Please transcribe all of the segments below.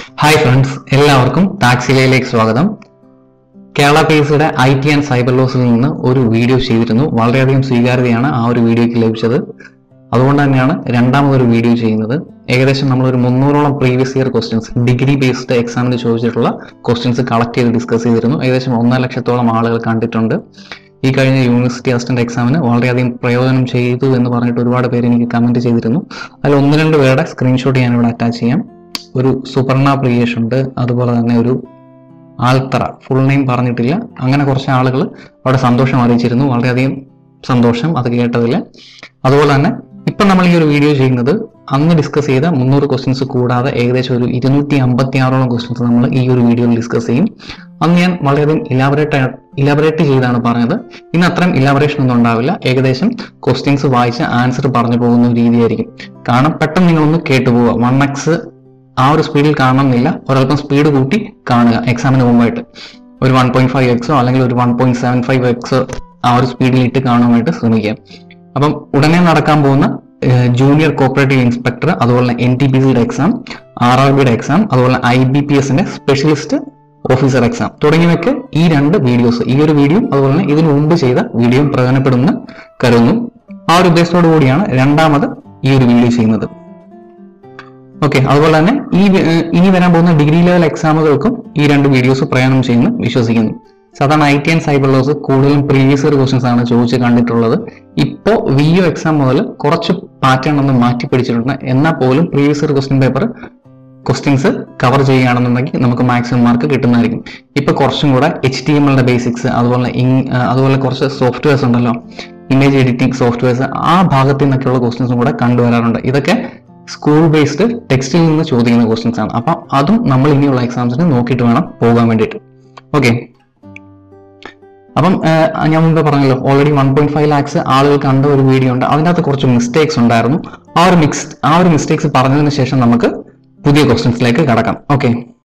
Hi friends എല്ലാവർക്കും ടാക്സിലയിലേക്ക് സ്വാഗതം കേരള പേസിയുടെ ഐ ടി ആൻഡ് സൈബർ ലോസിൽ നിന്ന് ഒരു വീഡിയോ ചെയ്തിരുന്നു വളരെയധികം സ്വീകാര്യതയാണ് ആ ഒരു വീഡിയോയ്ക്ക് ലഭിച്ചത് അതുകൊണ്ട് തന്നെയാണ് രണ്ടാമതൊരു വീഡിയോ ചെയ്യുന്നത് ഏകദേശം നമ്മളൊരു മുന്നൂറോളം previous year questions degree based എക്സാമിന് ചോദിച്ചിട്ടുള്ള ക്വസ്റ്റ്യൻസ് കളക്ട് ചെയ്ത് ഡിസ്കസ് ചെയ്തിരുന്നു ഏകദേശം ഒന്നര ലക്ഷത്തോളം ആളുകൾ കണ്ടിട്ടുണ്ട് ഈ കഴിഞ്ഞ യൂണിവേഴ്സിറ്റി അസിസ്റ്റന്റ് എക്സാമിന് വളരെയധികം പ്രയോജനം ചെയ്തു എന്ന് പറഞ്ഞിട്ട് ഒരുപാട് പേര് എനിക്ക് കമന്റ് ചെയ്തിരുന്നു അതിൽ ഒന്ന് രണ്ട് പേരുടെ സ്ക്രീൻഷോട്ട് ഞാൻ ഇവിടെ അറ്റാച്ച് ചെയ്യാം ഒരു സുപർണ പ്രിയേഷ് ഉണ്ട് അതുപോലെ തന്നെ ഒരു ആൽത്തറ ഫുൾ നെയിം പറഞ്ഞിട്ടില്ല അങ്ങനെ കുറച്ച് ആളുകൾ അവിടെ സന്തോഷം അറിയിച്ചിരുന്നു വളരെയധികം സന്തോഷം അത് കേട്ടതിൽ അതുപോലെ തന്നെ ഇപ്പം നമ്മൾ ഈ ഒരു വീഡിയോ ചെയ്യുന്നത് അന്ന് ഡിസ്കസ് ചെയ്ത മുന്നൂറ് ക്വസ്റ്റ്യൻസ് കൂടാതെ ഏകദേശം ഒരു ഇരുന്നൂറ്റി അമ്പത്തി ആറോളം ക്വസ്റ്റ്യൻസ് നമ്മൾ ഈ ഒരു വീഡിയോയിൽ ഡിസ്കസ് ചെയ്യും അന്ന് ഞാൻ വളരെയധികം ഇലാബറേറ്റ് ഇലാബറേറ്റ് ചെയ്താണ് പറഞ്ഞത് ഇന്ന് അത്രയും ഇലാബറേഷൻ ഒന്നും ഉണ്ടാവില്ല ഏകദേശം ക്വസ്റ്റ്യൻസ് വായിച്ച് ആൻസർ പറഞ്ഞു പോകുന്ന ഒരു രീതിയായിരിക്കും കാരണം പെട്ടെന്ന് നിങ്ങളൊന്ന് കേട്ടുപോവുക വൺ എക്സ് ആ ഒരു സ്പീഡിൽ കാണണമെന്നില്ല ഒരല്പം സ്പീഡ് കൂട്ടി കാണുക എക്സാമിന് മുമ്പായിട്ട് ഒരു വൺ പോയിന്റ് ഫൈവ് എക്സോ അല്ലെങ്കിൽ ഒരു വൺ പോയിന്റ് സെവൻ ഫൈവ് എക്സോ ആ ഒരു സ്പീഡിൽ ഇട്ട് കാണുവാനായിട്ട് ശ്രമിക്കുക അപ്പം ഉടനെ നടക്കാൻ പോകുന്ന ജൂനിയർ കോപ്പറേറ്റീവ് ഇൻസ്പെക്ടർ അതുപോലെ എൻ ടി പി സിയുടെ എക്സാം ആർ ആർ ബിയുടെ എക്സാം അതുപോലെ ഐ ബി പി എസിന്റെ സ്പെഷ്യലിസ്റ്റ് ഓഫീസർ എക്സാം തുടങ്ങിയവയ്ക്ക് ഈ രണ്ട് വീഡിയോസ് ഈ ഒരു വീഡിയോ അതുപോലെ തന്നെ ഇതിനു മുമ്പ് ചെയ്ത വീഡിയോ പ്രയോജനപ്പെടുമെന്ന് കരുതുന്നു ആ ഒരു ഉദ്ദേശത്തോടു കൂടിയാണ് രണ്ടാമത് ഈ ഒരു വീഡിയോ ചെയ്യുന്നത് ഓക്കെ അതുപോലെ തന്നെ ഈ വി- ഏർ ഇനി വരാൻ പോകുന്ന ഡിഗ്രി ലെവൽ എക്സാമുകൾക്കും ഈ രണ്ട് വീഡിയോസ് പ്രയോജനം ചെയ്യുന്നു വിശ്വസിക്കുന്നു സാധാരണ I T and cyber laws കൂടുതലും പ്രീവിയസ് ഇയർ ക്വസ്റ്റൻസ് ആണ് ചോദിച്ച് കണ്ടിട്ടുള്ളത് ഇപ്പോൾ വി ഒ എക്സാം മുതൽ കുറച്ച് പാറ്റേൺ ഒന്ന് മാറ്റി പിടിച്ചിട്ടുണ്ട് എന്നാൽ പോലും previous year question paper questions cover ചെയ്യുകയാണെന്നുണ്ടെങ്കിൽ നമുക്ക് മാക്സിമം മാർക്ക് കിട്ടുന്നതായിരിക്കും ഇപ്പൊ കുറച്ചും കൂടെ എച്ച് ടി എം എല്ലിന്റെ ബേസിക്സ് അതുപോലെ ഇങ്- ആ, അതുപോലെ കുറച്ച് സോഫ്റ്റ്വെയർസ് ഉണ്ടല്ലോ ഇമേജ് എഡിറ്റിംഗ് സോഫ്റ്റ്വെയർസ് ആ ഭാഗത്തു നിന്നൊക്കെയുള്ള ക്വസ്റ്റ്യൻസും കൂടെ കണ്ടുവരാറുണ്ട് ഇതൊക്കെ സ്കൂൾ ബേസ്ഡ് ടെക്സ്റ്റിൽ നിന്ന് ചോദിക്കുന്ന ക്വസ്റ്റ്യൻസ് ആണ് അപ്പം അതും നമ്മൾ ഇനിയുള്ള എക്സാംസിന് നോക്കിയിട്ട് വേണം പോകാൻ വേണ്ടിയിട്ട് ഓക്കെ അപ്പം ആ, ഞാൻ മുമ്പ് പറഞ്ഞല്ലോ already one point five lakhs ആളുകൾ കണ്ട ഒരു വീഡിയോ ഉണ്ട് അതിനകത്ത് കുറച്ച് മിസ്റ്റേക്സ് ഉണ്ടായിരുന്നു ആ ഒരു മിക്സ് ആ ഒരു മിസ്റ്റേക്സ് പറഞ്ഞതിന് ശേഷം നമുക്ക് പുതിയ ക്വസ്റ്റ്യൻസിലേക്ക് കടക്കാം ഓക്കെ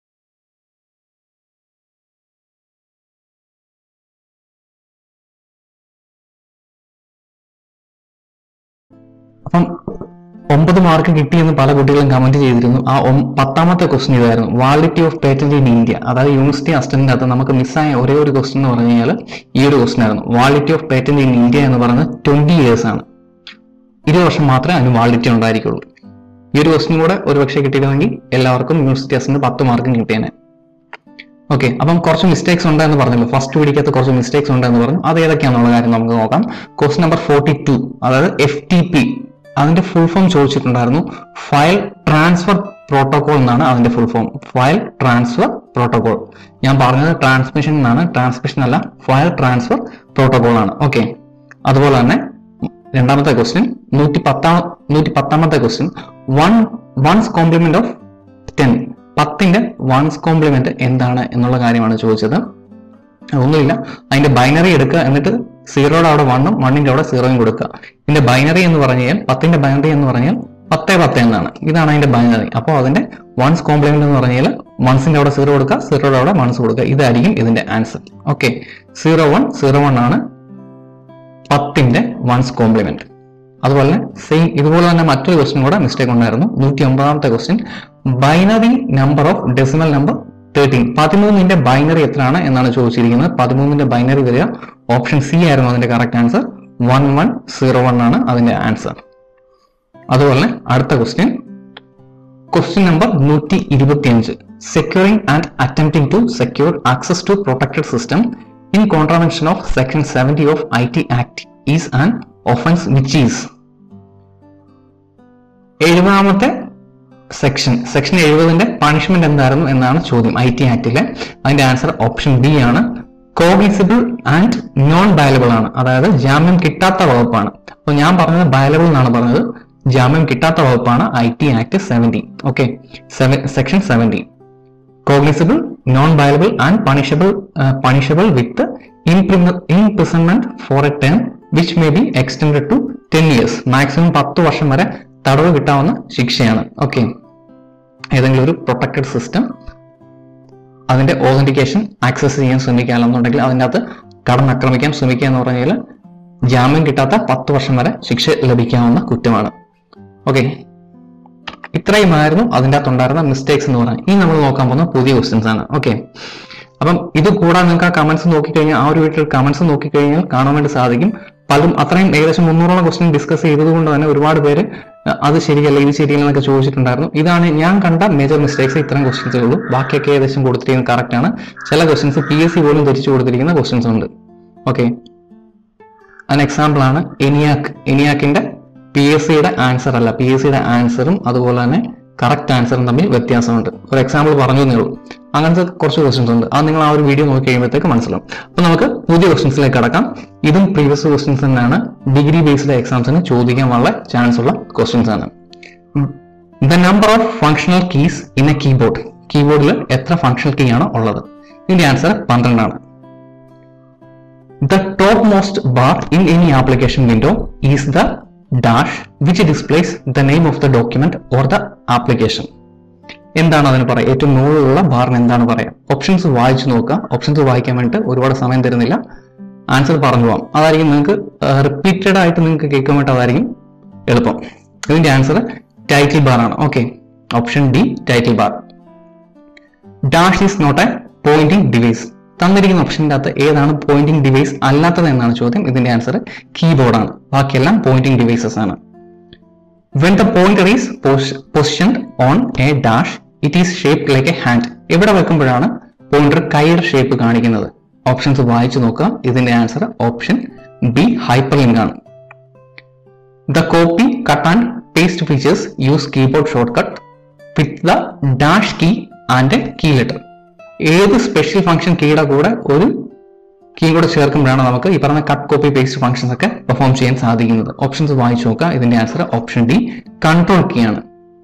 അപ്പം ഒമ്പത് മാർക്ക് കിട്ടിയെന്ന് പല കുട്ടികളും കമന്റ് ചെയ്തിരുന്നു ആ ഒം- പത്താമത്തെ ക്വസ്റ്റ്യൻ ഇതായിരുന്നു validity of patent in India അതായത് യൂണിവേഴ്സിറ്റി അസിസ്റ്റന്റിന്റെ അകത്ത് നമുക്ക് മിസ്സായ ഒരേ ഒരു ക്വസ്റ്റ്യൻ എന്ന് പറഞ്ഞു കഴിഞ്ഞാൽ ഈ ഒരു ക്വസ്റ്റ്യൻ ആയിരുന്നു validity of patent in India എന്ന് പറയുന്നത് ട്വന്റി ഇയേഴ്സ് ആണ് ഇരുപത് വർഷം മാത്രമേ അതിന് വാലിഡിറ്റി ഉണ്ടായിരിക്കുള്ളൂ ഈ ഒരു ക്വസ്റ്റ്യൻ കൂടെ ഒരു പക്ഷേ കിട്ടിയിരുന്നെങ്കിൽ എല്ലാവർക്കും യൂണിവേഴ്സിറ്റി അസിസ്റ്റന്റ് പത്ത് മാർക്കും കിട്ടിയേനെ ഓക്കെ അപ്പം കുറച്ച് മിസ്റ്റേക്സ് ഉണ്ട് എന്ന് പറഞ്ഞല്ലോ ഫസ്റ്റ് വീഡിയോക്കകത്ത് കുറച്ച് മിസ്റ്റേക്സ് ഉണ്ട് എന്ന് പറഞ്ഞു അത് ഏതൊക്കെയാണെന്നുള്ള കാര്യം നമുക്ക് നോക്കാം ക്വസ്റ്റ്യൻ നമ്പർ ഫോർട്ടി ടു അതായത് എഫ് ടി പി അതിന്റെ ഫുൾ ഫോം ചോദിച്ചിട്ടുണ്ടായിരുന്നു ഫയൽ ട്രാൻസ്ഫർ പ്രോട്ടോകോൾ എന്നാണ് അതിന്റെ full form file transfer protocol ഞാൻ പറഞ്ഞത് ട്രാൻസ്മിഷൻ എന്നാണ് ട്രാൻസ്മിഷൻ അല്ല ഫയൽ ട്രാൻസ്ഫർ പ്രോട്ടോകോൾ ആണ് ഓക്കെ അതുപോലെ തന്നെ രണ്ടാമത്തെ ക്വസ്റ്റ്യൻ നൂറ്റി പത്താം നൂറ്റി പത്താമത്തെ question one one's complement of ten പത്തിന്റെ വൺസ് കോംപ്ലിമെന്റ് എന്താണ് എന്നുള്ള കാര്യമാണ് ചോദിച്ചത് ഒന്നുമില്ല അതിന്റെ ബൈനറി എടുക്കുക എന്നിട്ട് സീറോയുടെ അവിടെ വണ്ണും വണ്ണിന്റെ അവിടെ സീറോയും കൊടുക്കുക ഇതിന്റെ ബൈനറി എന്ന് പറഞ്ഞാൽ പത്തിന്റെ ബൈനറി എന്ന് പറഞ്ഞാൽ പത്തേ പത്ത് എന്നാണ് ഇതാണ് അതിന്റെ ബൈനറി അപ്പോൾ അതിന്റെ വൺസ് കോംപ്ലിമെന്റ് എന്ന് പറഞ്ഞാൽ വൺസിന്റെ അവിടെ സീറോ കൊടുക്കുക സീറോയുടെ അവിടെ വൺസ് കൊടുക്കുക ഇതായിരിക്കും ഇതിന്റെ answer okay zero one zero one ആണ് പത്തിന്റെ വൺസ് കോംപ്ലിമെന്റ് അതുപോലെ സെയിം ഇതുപോലെ തന്നെ മറ്റൊരു ക്വസ്റ്റ്യൻ കൂടെ മിസ്റ്റേക്ക് ഉണ്ടായിരുന്നു നൂറ്റി ഒമ്പതാമത്തെ question binary number of decimal number thirteen പതിമൂന്നിന്റെ ബൈനറി എത്രയാണ് എന്നാണ് ചോദിച്ചിരിക്കുന്നത് പതിമൂന്നിന്റെ ബൈനറി വരിക ഓപ്ഷൻ സി ആയിരുന്നു അതിന്റെ correct answer one one zero one ആണ് അതിന്റെ ആൻസർ അതുപോലെ അടുത്ത ക്വസ്റ്റ്യൻ ക്വസ്റ്റ്യൻ നമ്പർ നൂറ്റി ഇരുപത്തിയഞ്ച് securing and attempting to secure access to protected system in contravention of section seventy of I T act is an offence which is എഴുപതാമത്തെ section section എഴുപതിന്റെ punishment എന്തായിരുന്നു എന്നാണ് ചോദ്യം ഐ ടി ആക്ടിലെ അതിന്റെ answer option B ആണ് cognizable and non bailable ആണ് അതായത് ജാമ്യം കിട്ടാത്ത വകുപ്പാണ് അപ്പൊ ഞാൻ പറഞ്ഞത് ബയലബിൾ എന്നാണ് പറഞ്ഞത് ജാമ്യം കിട്ടാത്ത വകുപ്പാണ് I T act seventy okay section seventy cognizable non bailable and punishable punishable with imprisonment for a term which may be extend to ten years maximum പത്ത് വർഷം വരെ തടവ് കിട്ടാവുന്ന ശിക്ഷയാണ് ഓക്കെ ഏതെങ്കിലും ഒരു പ്രൊട്ടക്റ്റഡ് സിസ്റ്റം അതിന്റെ ഓതന്റിക്കേഷൻ ആക്സസ് ചെയ്യാൻ ശ്രമിക്കുകയാണെന്നുണ്ടെങ്കിൽ അതിൻ്റെ അകത്ത് കടന്നാക്രമിക്കാൻ ശ്രമിക്കുക എന്ന് പറഞ്ഞാൽ ജാമ്യം കിട്ടാത്ത പത്ത് വർഷം വരെ ശിക്ഷ ലഭിക്കാവുന്ന കുറ്റമാണ് ഓക്കെ ഇത്രയുമായിരുന്നു അതിൻ്റെ അകത്തുണ്ടായിരുന്ന മിസ്റ്റേക്സ് എന്ന് പറയുന്നത് ഇനി നമ്മൾ നോക്കാൻ പോകുന്ന പുതിയ ക്വസ്റ്റ്യൻസ് ആണ് ഓക്കെ അപ്പം ഇത് കൂടാതെ നിങ്ങൾക്ക് ആ കമന്റ്സ് നോക്കിക്കഴിഞ്ഞാൽ ആ ഒരു വീട്ടിൽ കമന്റ്സ് നോക്കിക്കഴിഞ്ഞാൽ കാണാൻ വേണ്ടി സാധിക്കും പലരും അത്രയും ഏകദേശം മുന്നൂറോളം ക്വസ്റ്റ്യൻ ഡിസ്കസ് ചെയ്തതുകൊണ്ട് തന്നെ ഒരുപാട് പേര് അഹ് അത് ശരിയല്ല ഇത് ശരിയല്ല എന്നൊക്കെ ചോദിച്ചിട്ടുണ്ടായിരുന്നു ഇതാണ് ഞാൻ കണ്ട മേജർ മിസ്റ്റേക്സ് ഇത്രയും ക്വസ്റ്റ്യൻസേ ഉള്ളൂ ബാക്കിയൊക്കെ ഏകദേശം കൊടുത്തിരിക്കുന്നത് കറക്റ്റ് ആണ് ചില ക്വസ്റ്റ്യൻസ് പി എസ് സി പോലും തിരിച്ചു കൊടുത്തിരിക്കുന്ന ക്വസ്റ്റ്യൻസ് ഉണ്ട് ഓക്കെ അതിന് എക്സാമ്പിൾ ആണ് എനിയാക്ക് എനിയാക്കിന്റെ പി എസ് സിയുടെ ആൻസർ അല്ല പി എസ് സിയുടെ ആൻസറും അതുപോലെ തന്നെ കറക്റ്റ് ആൻസറും തമ്മിൽ വ്യത്യാസമുണ്ട് ഒരു എക്സാമ്പിൾ പറഞ്ഞു എന്നേ ഉള്ളൂ അങ്ങനത്തെ കുറച്ച് ക്വസ്റ്റ്യൻസ് ഉണ്ട് അത് നിങ്ങൾ ആ ഒരു വീഡിയോ നോക്കി കഴിയുമ്പോഴത്തേക്ക് മനസ്സിലാവും അപ്പൊ നമുക്ക് പുതിയ ക്വസ്റ്റ്യൻസിലേക്ക് കടക്കാം ഇതും പ്രീവിയസ് ക്വസ്റ്റ്യൻസ് തന്നെയാണ് ഡിഗ്രി ബേസ്ഡ് എക്സാംസിന് ചോദിക്കാൻ വളരെ ചാൻസ് ഉള്ള ക്വസ്റ്റ്യൻസ് ആണ് the number of functional keys in a keyboard കീബോർഡിൽ എത്ര ഫങ്ഷണൽ കീ ആണ് ഉള്ളത് ഇതിന്റെ ആൻസർ പന്ത്രണ്ടാണ് The topmost bar in any application window is the dash which displays the name of the document or the application. എന്താണ് അതിന് പറയുക ഏറ്റവും മുകളിലുള്ള ബാറിന് എന്താണ് പറയുക ഓപ്ഷൻസ് വായിച്ചു നോക്കുക ഓപ്ഷൻസ് വായിക്കാൻ വേണ്ടിയിട്ട് ഒരുപാട് സമയം തരുന്നില്ല ആൻസർ പറഞ്ഞു പോകാം അതായിരിക്കും നിങ്ങൾക്ക് റിപ്പീറ്റഡ് ആയിട്ട് നിങ്ങൾക്ക് കേൾക്കാൻ വേണ്ടി അതായിരിക്കും എളുപ്പം ഇതിന്റെ ആൻസർ ടൈറ്റിൽ ബാർ ആണ് okay option D title bar dash is not a pointing device തന്നിരിക്കുന്ന ഓപ്ഷൻ്റെ അകത്ത് ഏതാണ് പോയിന്റിംഗ് ഡിവൈസ് അല്ലാത്തത് എന്നാണ് ചോദ്യം ഇതിന്റെ ആൻസർ കീബോർഡാണ് ബാക്കിയെല്ലാം പോയിന്റിംഗ് ഡിവൈസസ് ആണ് when the pointer is positioned on a dash it is shape like a hand എവിടെ വെക്കുമ്പോഴാണ് പോയിന്റർ കൈയുടെ ഷേപ്പ് കാണിക്കുന്നത് ഓപ്ഷൻസ് വായിച്ചു നോക്കുക ഇതിന്റെ answer option B hyperlink ആണ് the copy cut and paste features use keyboard shortcut with the dash key and a key letter ഏത് special function കീയുടെ കൂടെ ഒരു കീ കൂടെ ചേർക്കുമ്പോഴാണ് നമുക്ക് ഈ പറഞ്ഞ കട്ട് കോപ്പി പേസ്റ്റ് ഫംഗ്ഷൻസ് ഒക്കെ പെർഫോം ചെയ്യാൻ സാധിക്കുന്നത് ഓപ്ഷൻസ് വായിച്ചു നോക്കുക ഇതിന്റെ answer option D control key ആണ്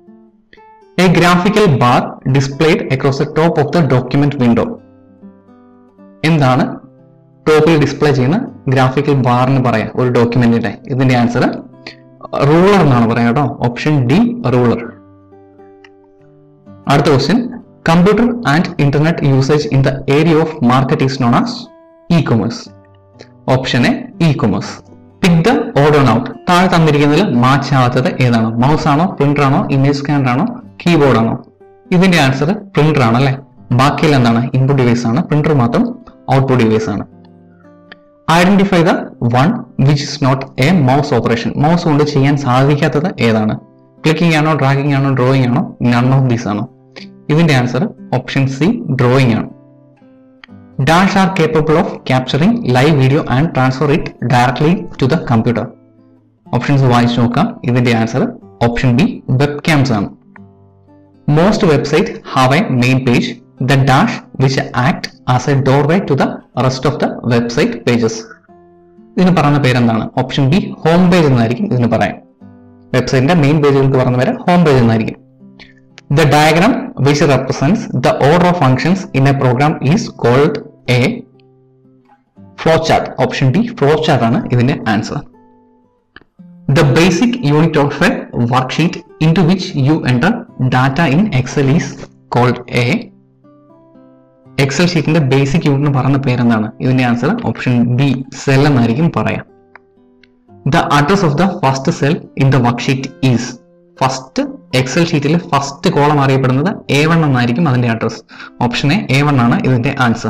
a graphical bar displayed across the top of the document window എന്താണ് ടോപ്പിൽ ഡിസ്പ്ലേ ചെയ്യുന്ന ഗ്രാഫിക്കൽ ബാറിന് പറയാം ഒരു ഡോക്യുമെന്റിന്റെ ഇതിന്റെ ആൻസർ റൂളർ എന്നാണ് പറയാം കേട്ടോ ഓപ്ഷൻ ഡി റൂളർ അടുത്ത question computer and internet usage in the area of market is known as E ecommerce option A ecommerce pick the order out താഴെ തന്നിരിക്കുന്നതിൽ മാച്ച് ആവാത്തത് ഏതാണ് മൗസ് ആണോ പ്രിന്റർ ആണോ image scanner ആണോ keyboard ആണോ ഇതിന്റെ answer printer ആണ് അല്ലെ ബാക്കിയെല്ലാം എന്താണ് ഇൻപുട്ട് ഡിവൈസ് ആണ് പ്രിന്റർ മാത്രം ഔട്ട്പുട്ട് ഡിവൈസ് ആണ് identify the one which is not a mouse operation mouse കൊണ്ട് ചെയ്യാൻ സാധിക്കാത്തത് ഏതാണ് ക്ലിക്കിംഗ് ആണോ ഡ്രാഗിംഗ് ആണോ ഡ്രോയിങ് ആണോ നൺ ഓഫ് ദീസ് ആണോ ഇതിന്റെ ആൻസർ ഓപ്ഷൻ സി ഡ്രോയിങ് ആണ് dash are capable of capturing live video and transfer it directly to the computer options വായിച്ചു നോക്കാം ഇതിന്റെ answer option B webcams ആണ് most website have a main page the dash which act as a doorway to the rest of the website pages ഇതിന് പറയുന്ന പേരെന്താണ് option B home page എന്നായിരിക്കും ഇതിന് പറയാം വെബ്സൈറ്റിന്റെ മെയിൻ പേജുകൾക്ക് പറയുന്ന പേര് ഹോം പേജ് എന്നായിരിക്കും The diagram which represents the order of functions in a program is called a flowchart. Option D, flowchart ആണ് ഇതിന്റെ answer The basic unit of a worksheet into which you enter data in Excel is called a Excel ഷീറ്റിന്റെ basic യൂണിറ്റിന് പറയുന്ന പേരെന്താണ് ഇതിന്റെ answer option B cell എന്നായിരിക്കും പറയാം the address of the first cell in the worksheet is first Excel ഷീറ്റിൽ first column അറിയപ്പെടുന്നത് A one എന്നായിരിക്കും അതിന്റെ address option A A one ആണ് ഇതിന്റെ answer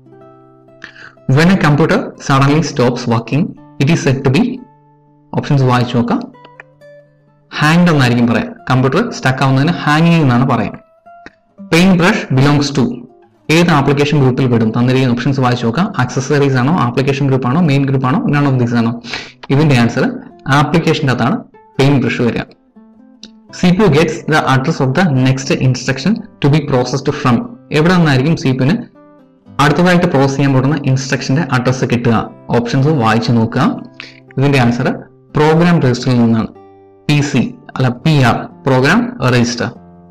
when a computer suddenly stops working it is set to be options വായിച്ചു നോക്കാം hanged എന്നായിരിക്കും പറയാം കമ്പ്യൂട്ടർ സ്റ്റക്ക് ആവുന്നതിന് ഹാങ്ങിങ് എന്നാണ് പറയാം പെയിന്റ് ബ്രഷ് ബിലോങ്സ് ടു ഏത് ആപ്ലിക്കേഷൻ ഗ്രൂപ്പിൽ പെടും തന്നിരിക്കുന്ന ഓപ്ഷൻസ് വായിച്ചു നോക്കാം ആക്സസറീസ് ആണോ ആപ്ലിക്കേഷൻ ഗ്രൂപ്പ് ആണോ മെയിൻ ഗ്രൂപ്പ് ആണോ നൺ ഓഫ് ദീസ് ആണോ ഇതിന്റെ ആൻസർ ആപ്ലിക്കേഷൻ്റെ അകത്താണ് പെയിന്റ് ബ്രഷ് വരിക C P U gets the address of the next instruction to be processed from എവിടെ നിന്നായിരിക്കും സി പി യുന് അടുത്തതായിട്ട് പ്രോസസ് ചെയ്യാൻ പോകുന്ന ഇൻസ്ട്രക്ഷന്റെ അഡ്രസ്സ് കിട്ടുക ഓപ്ഷൻസ് വായിച്ചു നോക്കുക ഇതിന്റെ ആൻസർ പ്രോഗ്രാം രജിസ്റ്ററിൽ നിന്നാണ് പി സി അല്ല P R program register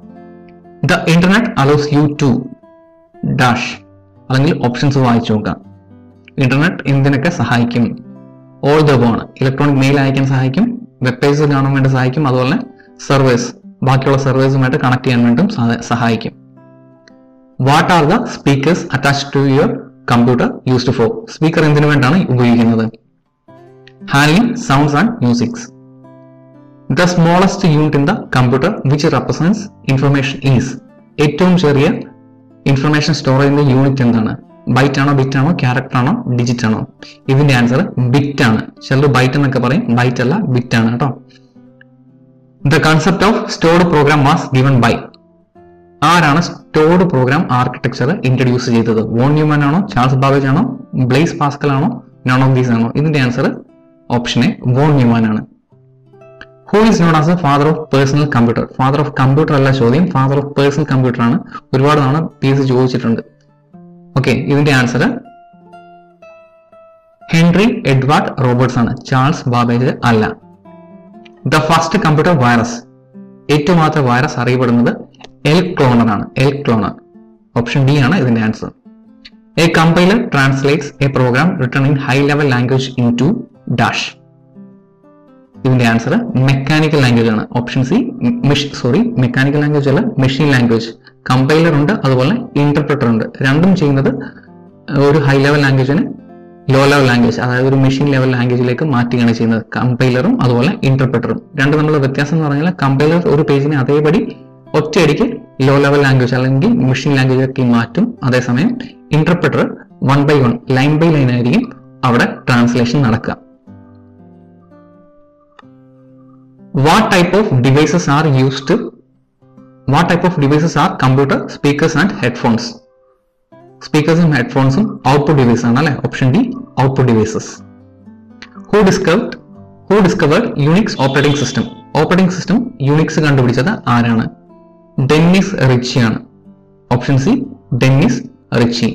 the internet allows you to dash അല്ലെങ്കിൽ ഓപ്ഷൻസ് വായിച്ചു നോക്കാം ഇന്റർനെറ്റ് എന്തിനൊക്കെ സഹായിക്കും ഓൾ ദ ആണ് ഇലക്ട്രോണിക് മെയിൽ അയക്കാൻ സഹായിക്കും വെബ് പേജ് കാണാൻ വേണ്ടി സഹായിക്കും അതുപോലെ സർവേസ് ബാക്കിയുള്ള സർവേസുമായിട്ട് കണക്ട് ചെയ്യാൻ വേണ്ടിയും സഹ- സഹായിക്കും what are the speakers attach to your computer used for speaker എന്തിനു വേണ്ടിയാണ് ഉപയോഗിക്കുന്നത് handling sounds and musics the smallest unit in the computer which represents information is ഏറ്റവും ചെറിയ ഇൻഫർമേഷൻ സ്റ്റോർ ചെയ്യുന്ന യൂണിറ്റ് എന്താണ് ബൈറ്റ് ആണോ ബിറ്റ് ആണോ ക്യാരക്ടർ ആണോ ഡിജിറ്റ് ആണോ ഇതിന്റെ ആൻസർ ബിറ്റ് ആണ് ചിലർ ബൈറ്റ് എന്നൊക്കെ പറയും ബൈറ്റ് അല്ല ബിറ്റ് ആണ് കേട്ടോ the concept of stored program was given by ആരാണ് സ്റ്റോർഡ് പ്രോഗ്രാം ആർക്കിടെക്ചർ ഇൻട്രൊഡ്യൂസ് ചെയ്തത് വോൺ ന്യൂമാൻ ആണോ ചാൾസ് ബാബേജ് ആണോ ബ്ലേസ് പാസ്കൽ ആണോ നോൺ ഓഫ് ദീസ് ആണോ ഇതിന്റെ answer option A von Neumann ആണ് who is known as a father of personal computer father of computer അല്ല ചോദ്യം ഫാദർ ഓഫ് പേഴ്സണൽ കമ്പ്യൂട്ടർ ആണ് ഒരുപാട് തവണ പി എസ് ചോദിച്ചിട്ടുണ്ട് ഓക്കെ ഇതിന്റെ ആൻസർ ഹെൻറി എഡ്വാർഡ് റോബർട്ട്സ് ആണ് ചാൾസ് ബാബേജ് അല്ല ദ ഫസ്റ്റ് കമ്പ്യൂട്ടർ വൈറസ് ഏറ്റവും ആദ്യത്തെ വൈറസ് അറിയപ്പെടുന്നത് എൽ ക്ലോണർ ആണ് എൽ ക്ലോണർ ഓപ്ഷൻ ഡി ആണ് ഇതിന്റെ answer a compiler translates a program written in high level language into dash ഇതിന്റെ answer mechanical language ആണ് option C sorry mechanical language അല്ല machine language compiler ഉണ്ട് അതുപോലെ interpreter ഉണ്ട് രണ്ടും ചെയ്യുന്നത് ഒരു ഹൈ ലെവൽ ലാംഗ്വേജിന് ലോ ലെവൽ ലാംഗ്വേജ് അതായത് ഒരു മെഷീൻ ലെവൽ ലാംഗ്വേജിലേക്ക് മാറ്റുകയാണ് ചെയ്യുന്നത് കമ്പൈലറും അതുപോലെ ഇന്റർപ്രറ്ററും രണ്ട് തമ്മിലുള്ള വ്യത്യാസം എന്ന് പറഞ്ഞാൽ കമ്പൈലർ ഒരു പേജിനെ അതേപടി ഒറ്റയടിക്ക് ലോ ലെവൽ ലാംഗ്വേജ് അല്ലെങ്കിൽ മെഷീൻ ലാംഗ്വേജിലേക്ക് മാറ്റും അതേസമയം interpreter one by one line by line ആയിരിക്കും അവിടെ ട്രാൻസ്ലേഷൻ നടക്കുക what type of devices are used to what type of devices are computer speakers and headphones സ്പീക്കേഴ്സും ഹെഡ്ഫോൺസും ഔട്ട്പുട്ട് ഡിവൈസ് ആണ് അല്ലെ option D output devices who discovered who discovered Unix operating system operating system Unix കണ്ടുപിടിച്ചത് ആരാണ് Dennis Ritchie ആണ് option C Dennis Ritchie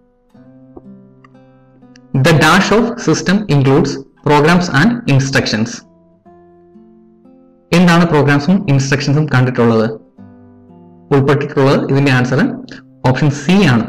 the dash of system includes programs and instructions എന്താണ് പ്രോഗ്രാംസും ഇൻസ്ട്രക്ഷൻസും കണ്ടിട്ടുള്ളത് ഉൾപ്പെട്ടിട്ടുള്ളത് ഇതിന്റെ ആൻസർ ഓപ്ഷൻ സി ആണ്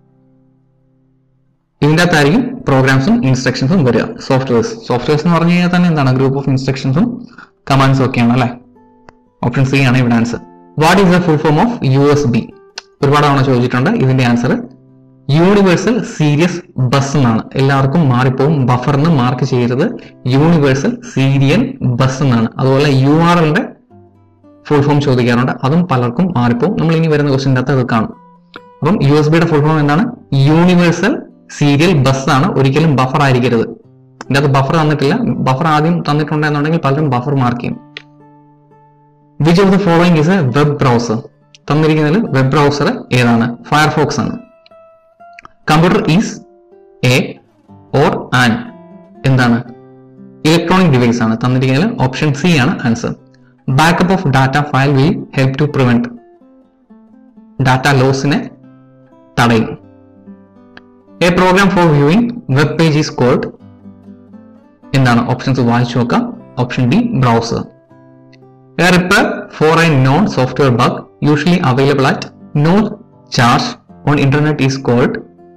ഇതിൻ്റെ അകത്തായിരിക്കും പ്രോഗ്രാംസും ഇൻസ്ട്രക്ഷൻസും വരിക സോഫ്റ്റ്വെയർസ് സോഫ്റ്റ്വെയർസ് എന്ന് പറഞ്ഞു കഴിഞ്ഞാൽ തന്നെ എന്താണ് ഗ്രൂപ്പ് ഓഫ് ഇൻസ്ട്രക്ഷൻസും കമാൻഡ്സും ഒക്കെയാണ് അല്ലേ ഓപ്ഷൻ സി ആണ് ഇവിടെ answer what is the full form of U S B ഒരുപാട് തവണ ചോദിച്ചിട്ടുണ്ട് ഇതിന്റെ ആൻസർ യൂണിവേഴ്സൽ സീരിയസ് ബസ് എന്നാണ് എല്ലാവർക്കും മാറിപ്പോവും ബഫറിന് മാർക്ക് ചെയ്തത് യൂണിവേഴ്സൽ സീരിയൽ ബസ് എന്നാണ് അതുപോലെ യു ആർ എല്ലിന്റെ ഫുൾ ഫോം ചോദിക്കാറുണ്ട് അതും പലർക്കും മാറിപ്പോവും നമ്മൾ ഇനി വരുന്ന ക്വസ്റ്റിൻ്റെ അകത്ത് അത് കാണും അപ്പം യു എസ് ബിയുടെ ഫുൾ ഫോം എന്താണ് യൂണിവേഴ്സൽ സീരിയൽ ബസ് ആണ് ഒരിക്കലും ബഫർ ആയിരിക്കരുത് ഇതിന്റെ അകത്ത് ബഫർ തന്നിട്ടില്ല ബഫർ ആദ്യം തന്നിട്ടുണ്ടെന്നുണ്ടെങ്കിൽ പലരും ബഫർ മാർക്ക് ചെയ്യും which of the following is a web browser തന്നിരിക്കുന്നതിൽ വെബ് ബ്രൗസർ ഏതാണ് ഫയർഫോക്സ് ആണ് computer is a or an എന്താണ് ഇലക്ട്രോണിക് ഡിവൈസ് ആണ് തന്നിരിക്കുന്നതിൽ ഓപ്ഷൻ സി ആണ് answer backup of data file will help to prevent data ലോസിനെ തടയും a program for viewing web page is called എന്താണ് ഓപ്ഷൻസ് വായിച്ചു നോക്കാം option D browser a repair for a known software bug usually available at no charge on internet is called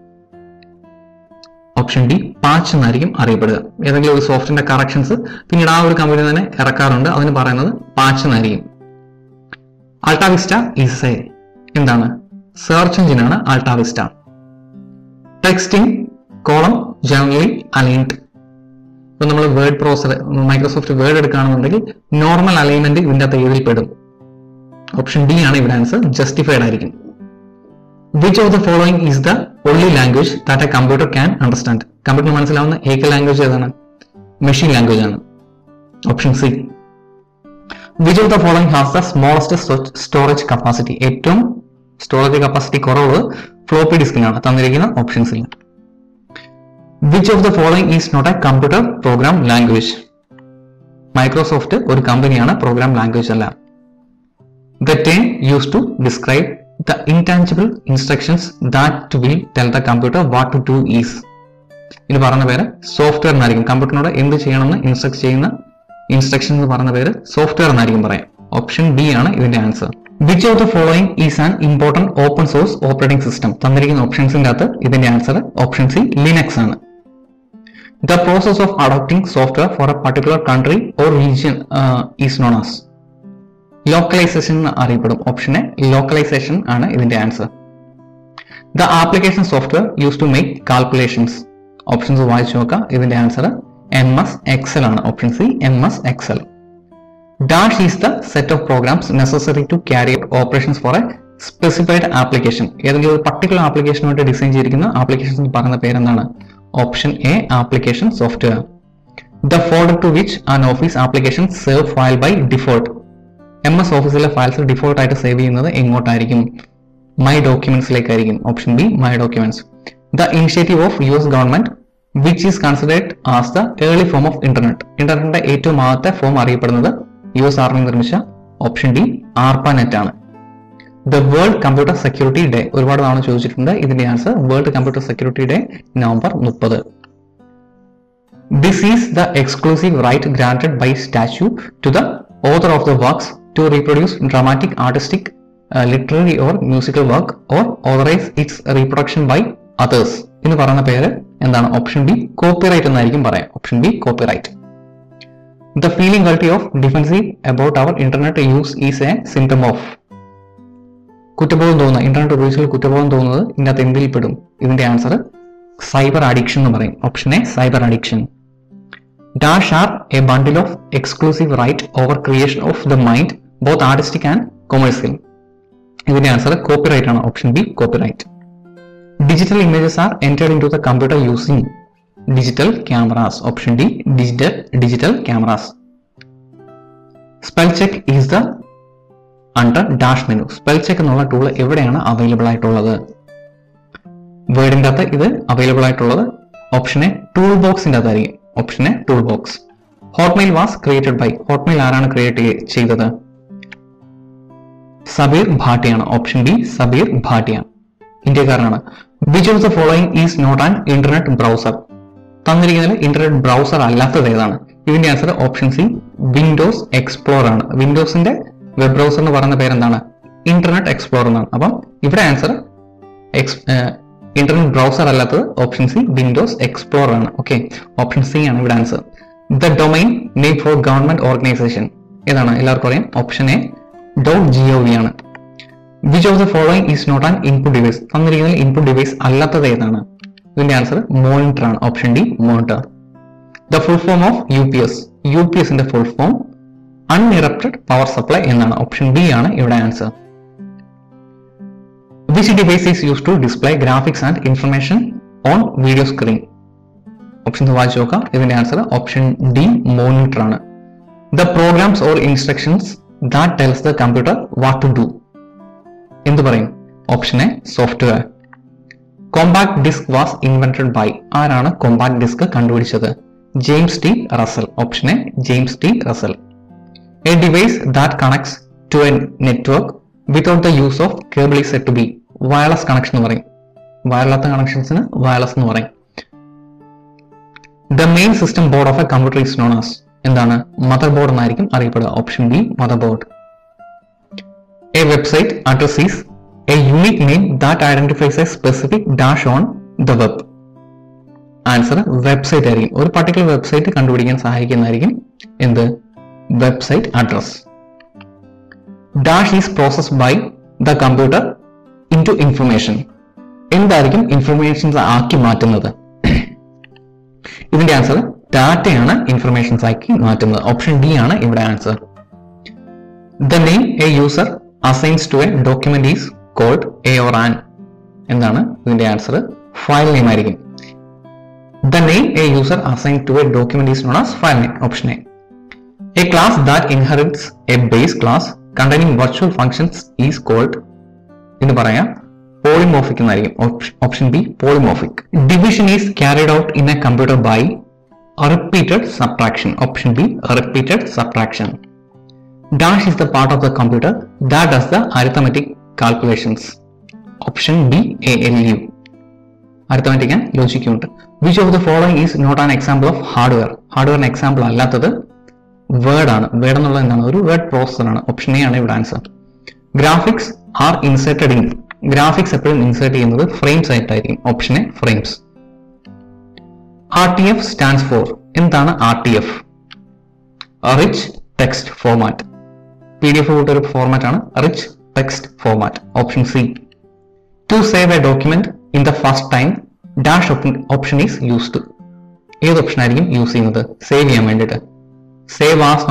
option D patch എന്നായിരിക്കും അറിയപ്പെടുക ഏതെങ്കിലും ഒരു സോഫ്റ്റ്വെയറിന്റെ corrections പിന്നീട് ആ ഒരു കമ്പനി തന്നെ ഇറക്കാറുണ്ട് അതിന് പറയുന്നത് പാച്ച് എന്നായിരിക്കും ആൾട്ടാവിസ്റ്റ ഈസ് എ എന്താണ് സെർച്ച് എഞ്ചിനാണ് AltaVista text in column generally aligned ഇപ്പൊ നമ്മൾ വേർഡ് പ്രോസർ മൈക്രോസോഫ്റ്റ് വേർഡ് എടുക്കുകയാണെന്നുണ്ടെങ്കിൽ നോർമൽ അലൈൻമെന്റ് ഇതിന്റെ അകത്ത് ഏതിൽ പെടും ഓപ്ഷൻ ഡി ആണ് ഇവിടെ ആൻസർ ജസ്റ്റിഫൈഡ് ആയിരിക്കും which of the following is the only language that a computer can understand computer മനസ്സിലാവുന്ന ഏക ലാംഗ്വേജ് ഏതാണ് മെഷീൻ ലാംഗ്വേജ് ആണ് option C which of the following has the smallest storage capacity ഏറ്റവും storage capacity കുറവുള്ളത് floppy ഡിസ്കിനാണ് തന്നിരിക്കുന്ന ഓപ്ഷൻസിൽ which of the following is not a computer program language Microsoft ഒരു കമ്പനിയാണ് പ്രോഗ്രാം ലാംഗ്വേജ് അല്ല the term used to describe the intangible instructions that will tell the computer what to do is ഇത് പറഞ്ഞ പേര് software എന്നായിരിക്കും കമ്പ്യൂട്ടറിനോട് എന്ത് ചെയ്യണമെന്ന് instruct ചെയ്യുന്ന ഇൻസ്ട്രക്ഷൻ എന്ന് പറഞ്ഞ പേര് സോഫ്റ്റ്വെയർ എന്നായിരിക്കും പറയാം ഓപ്ഷൻ ബി ആണ് ഇതിന്റെ answer which of the following is an important open source operating system തന്നിരിക്കുന്ന ഓപ്ഷൻസിന്റെ അകത്ത് ഇതിന്റെ ആൻസർ ഓപ്ഷൻ സി ലിനക്സ് ആണ് the process of adopting software for a particular country or region is known as localization അറിയപ്പെടും option A localization ആണ് ഇതിന്റെ answer the application software use to make calculations options വായിച്ചു നോക്കാം ഇതിന്റെ answer M S Excel ആണ് option C M S Excel dash is the set of programs necessary to carry out operations for a specified application ഏതെങ്കിലും ഒരു particular ആപ്ലിക്കേഷന് വേണ്ടി design ചെയ്തിരിക്കുന്ന applications പറയുന്ന പേരെന്താണ് option A application software the folder to which an office application save file by default M S ഓഫീസിലെ files default ആയിട്ട് save ചെയ്യുന്നത് എങ്ങോട്ടായിരിക്കും മൈ ഡോക്യുമെന്റ്സിലേക്കായിരിക്കും option B my documents the initiative of U S government which is considered as the early form of internet ഇന്റർനെറ്റിന്റെ ഏറ്റവും ആദ്യത്തെ form അറിയപ്പെടുന്നത് U S army നിർമ്മിച്ച ഓപ്ഷൻ ഡി ആർപ്പാനെറ്റ് ആണ് the world computer security day ഒരുപാട് തവണ ചോദിച്ചിട്ടുണ്ട് ഇതിന്റെ answer world computer security day November മുപ്പത് this is the exclusive right granted by statute to the author of the works to reproduce dramatic artistic literary or musical work or authorise its reproduction by others എന്ന് പറയുന്ന പേര് എന്താണ് option B copyright എന്നായിരിക്കും പറയാം option B copyright the feeling guilty of defensive about our internet use is a symptom of കുറ്റബോധം തോന്നുന്നത് internet ഉപയോഗിച്ചാൽ കുറ്റബോധം തോന്നുന്നത് ഇതിനകത്ത് എന്തിൽ പെടും ഇതിന്റെ ആൻസർ സൈബർ അഡിക്ഷൻ എന്ന് പറയും option A cyber addiction dash are a bundle of exclusive right over creation of the mind both artistic and commercial ഇതിന്റെ ആൻസർ കോപ്പിറൈറ്റ് ആണ് option B copyright digital images are entered into the computer using digital cameras option d digital digital cameras spell check is the under dash menu spell check എന്നുള്ള tool എവിടെയാണ് available ആയിട്ടുള്ളത് വേർഡിന്റെ അകത്ത് ഇത് available ആയിട്ടുള്ളത് option A tool ബോക്സിന്റെ അകത്തായിരിക്കും option A tool box Hotmail was created by Hotmail ആരാണ് ക്രിയേറ്റ് ചെയ്തത് സബീർ ഭാട്ടിയാണ് ഓപ്ഷൻ ബി സബീർ ഭാട്ടിയ ഇന്ത്യക്കാരനാണ് which of the following is not an internet browser തന്നിരിക്കുന്നതിൽ ഇന്റർനെറ്റ് ബ്രൗസർ അല്ലാത്തത് ഏതാണ് ഇതിന്റെ answer option C Windows explore ആണ് വിൻഡോസിന്റെ വെബ് ബ്രൗസർ എന്ന് പറയുന്ന പേരെന്താണ് ഇന്റർനെറ്റ് എക്സ്പ്ലോർ എന്നാണ് അപ്പം ഇവിടെ ആൻസർ ഇന്റർനെറ്റ് ബ്രൗസർ അല്ലാത്തത് ഓപ്ഷൻ സി വിൻഡോസ് എക്സ്പ്ലോർ ആണ് ഓക്കെ ഓപ്ഷൻ സി ആണ് ഇവിടെ answer the domain name for government organisation ഏതാണ് എല്ലാവർക്കും അറിയാം option A dot G O V ആണ് which of the following is not an input device തന്നിരിക്കുന്നതിൽ input device അല്ലാത്തത് ഏതാണ് ഇതിന്റെ ആൻസർ മോണിറ്റർ ആണ് option D monitor the full form of U P S U P എസിന്റെ full form uninterrupted power supply എന്നാണ് option B ആണ് ഇവിടെ answer which device is use to display graphics and information on video screen options വായിച്ചു നോക്കാം ഇതിന്റെ answer option D monitor ആണ് the programs or instructions that tells the computer what to do എന്ത് പറയും option A software compact disc was invented by ആരാണ് compact disc കണ്ടുപിടിച്ചത് James T Russell option A James T Russell a device that connects to a network without the use of cable is set to be wireless connection എന്ന് പറയും വയറില്ലാത്ത കണക്ഷൻസിന് wireless എന്ന് പറയും the main system board of a computer is known as എന്താണ് motherboard എന്നായിരിക്കും അറിയപ്പെടുക option B motherboard A website address is a unique name that identifies a specific dash on the web. ആൻസർ website ആയിരിക്കും ഒരു particular website കണ്ടുപിടിക്കാൻ സഹായിക്കുന്നതായിരിക്കും എന്ത് website address dash is process by the computer into information എന്തായിരിക്കും informations ആക്കി മാറ്റുന്നത് ഇതിന്റെ ആൻസർ ഡാറ്റയാണ് ഇൻഫർമേഷൻസ് ആക്കി മാറ്റുന്നത് ഓപ്ഷൻ ഡി ആണ് ഇവിടെ answer the name a user assigns to a document is called a or an എന്താണ് ഇതിന്റെ ആൻസർ ഫയൽ നെയിം ആയിരിക്കും the name a user assign to a document is known as file name option A a class that inherits a base class containing virtual functions is called എന്ന് പറയാം polymorphic എന്നായിരിക്കും option B polymorphic division is carried out in a computer by repeated subtraction option be repeated subtraction Dash is the part of the computer that does the arithmetic calculations. Option B ALU. Arithmetic and logic unit. Which of the following is not an example of hardware? ഹാർഡ്വെയറിന് example അല്ലാത്തത് word ആണ് word എന്നുള്ളത് എന്താണ് ഒരു word processor ആണ് option A ആണ് ഇവിടെ answer graphics are inserted in graphics എപ്പോഴും ഇൻസേർട്ട് ചെയ്യുന്നത് ഫ്രെയിംസ് ആയിട്ടായിരിക്കും option A frames R T F stands for എന്താണ് R T F rich text format P D F കൂട്ടൊരു ഫോർമാറ്റ് ആണ് rich text format option C to save a document in the first time dash option is used ഏത് option ആയിരിക്കും use ചെയ്യുന്നത് save ചെയ്യാൻ വേണ്ടിയിട്ട് save as എന്നുള്ള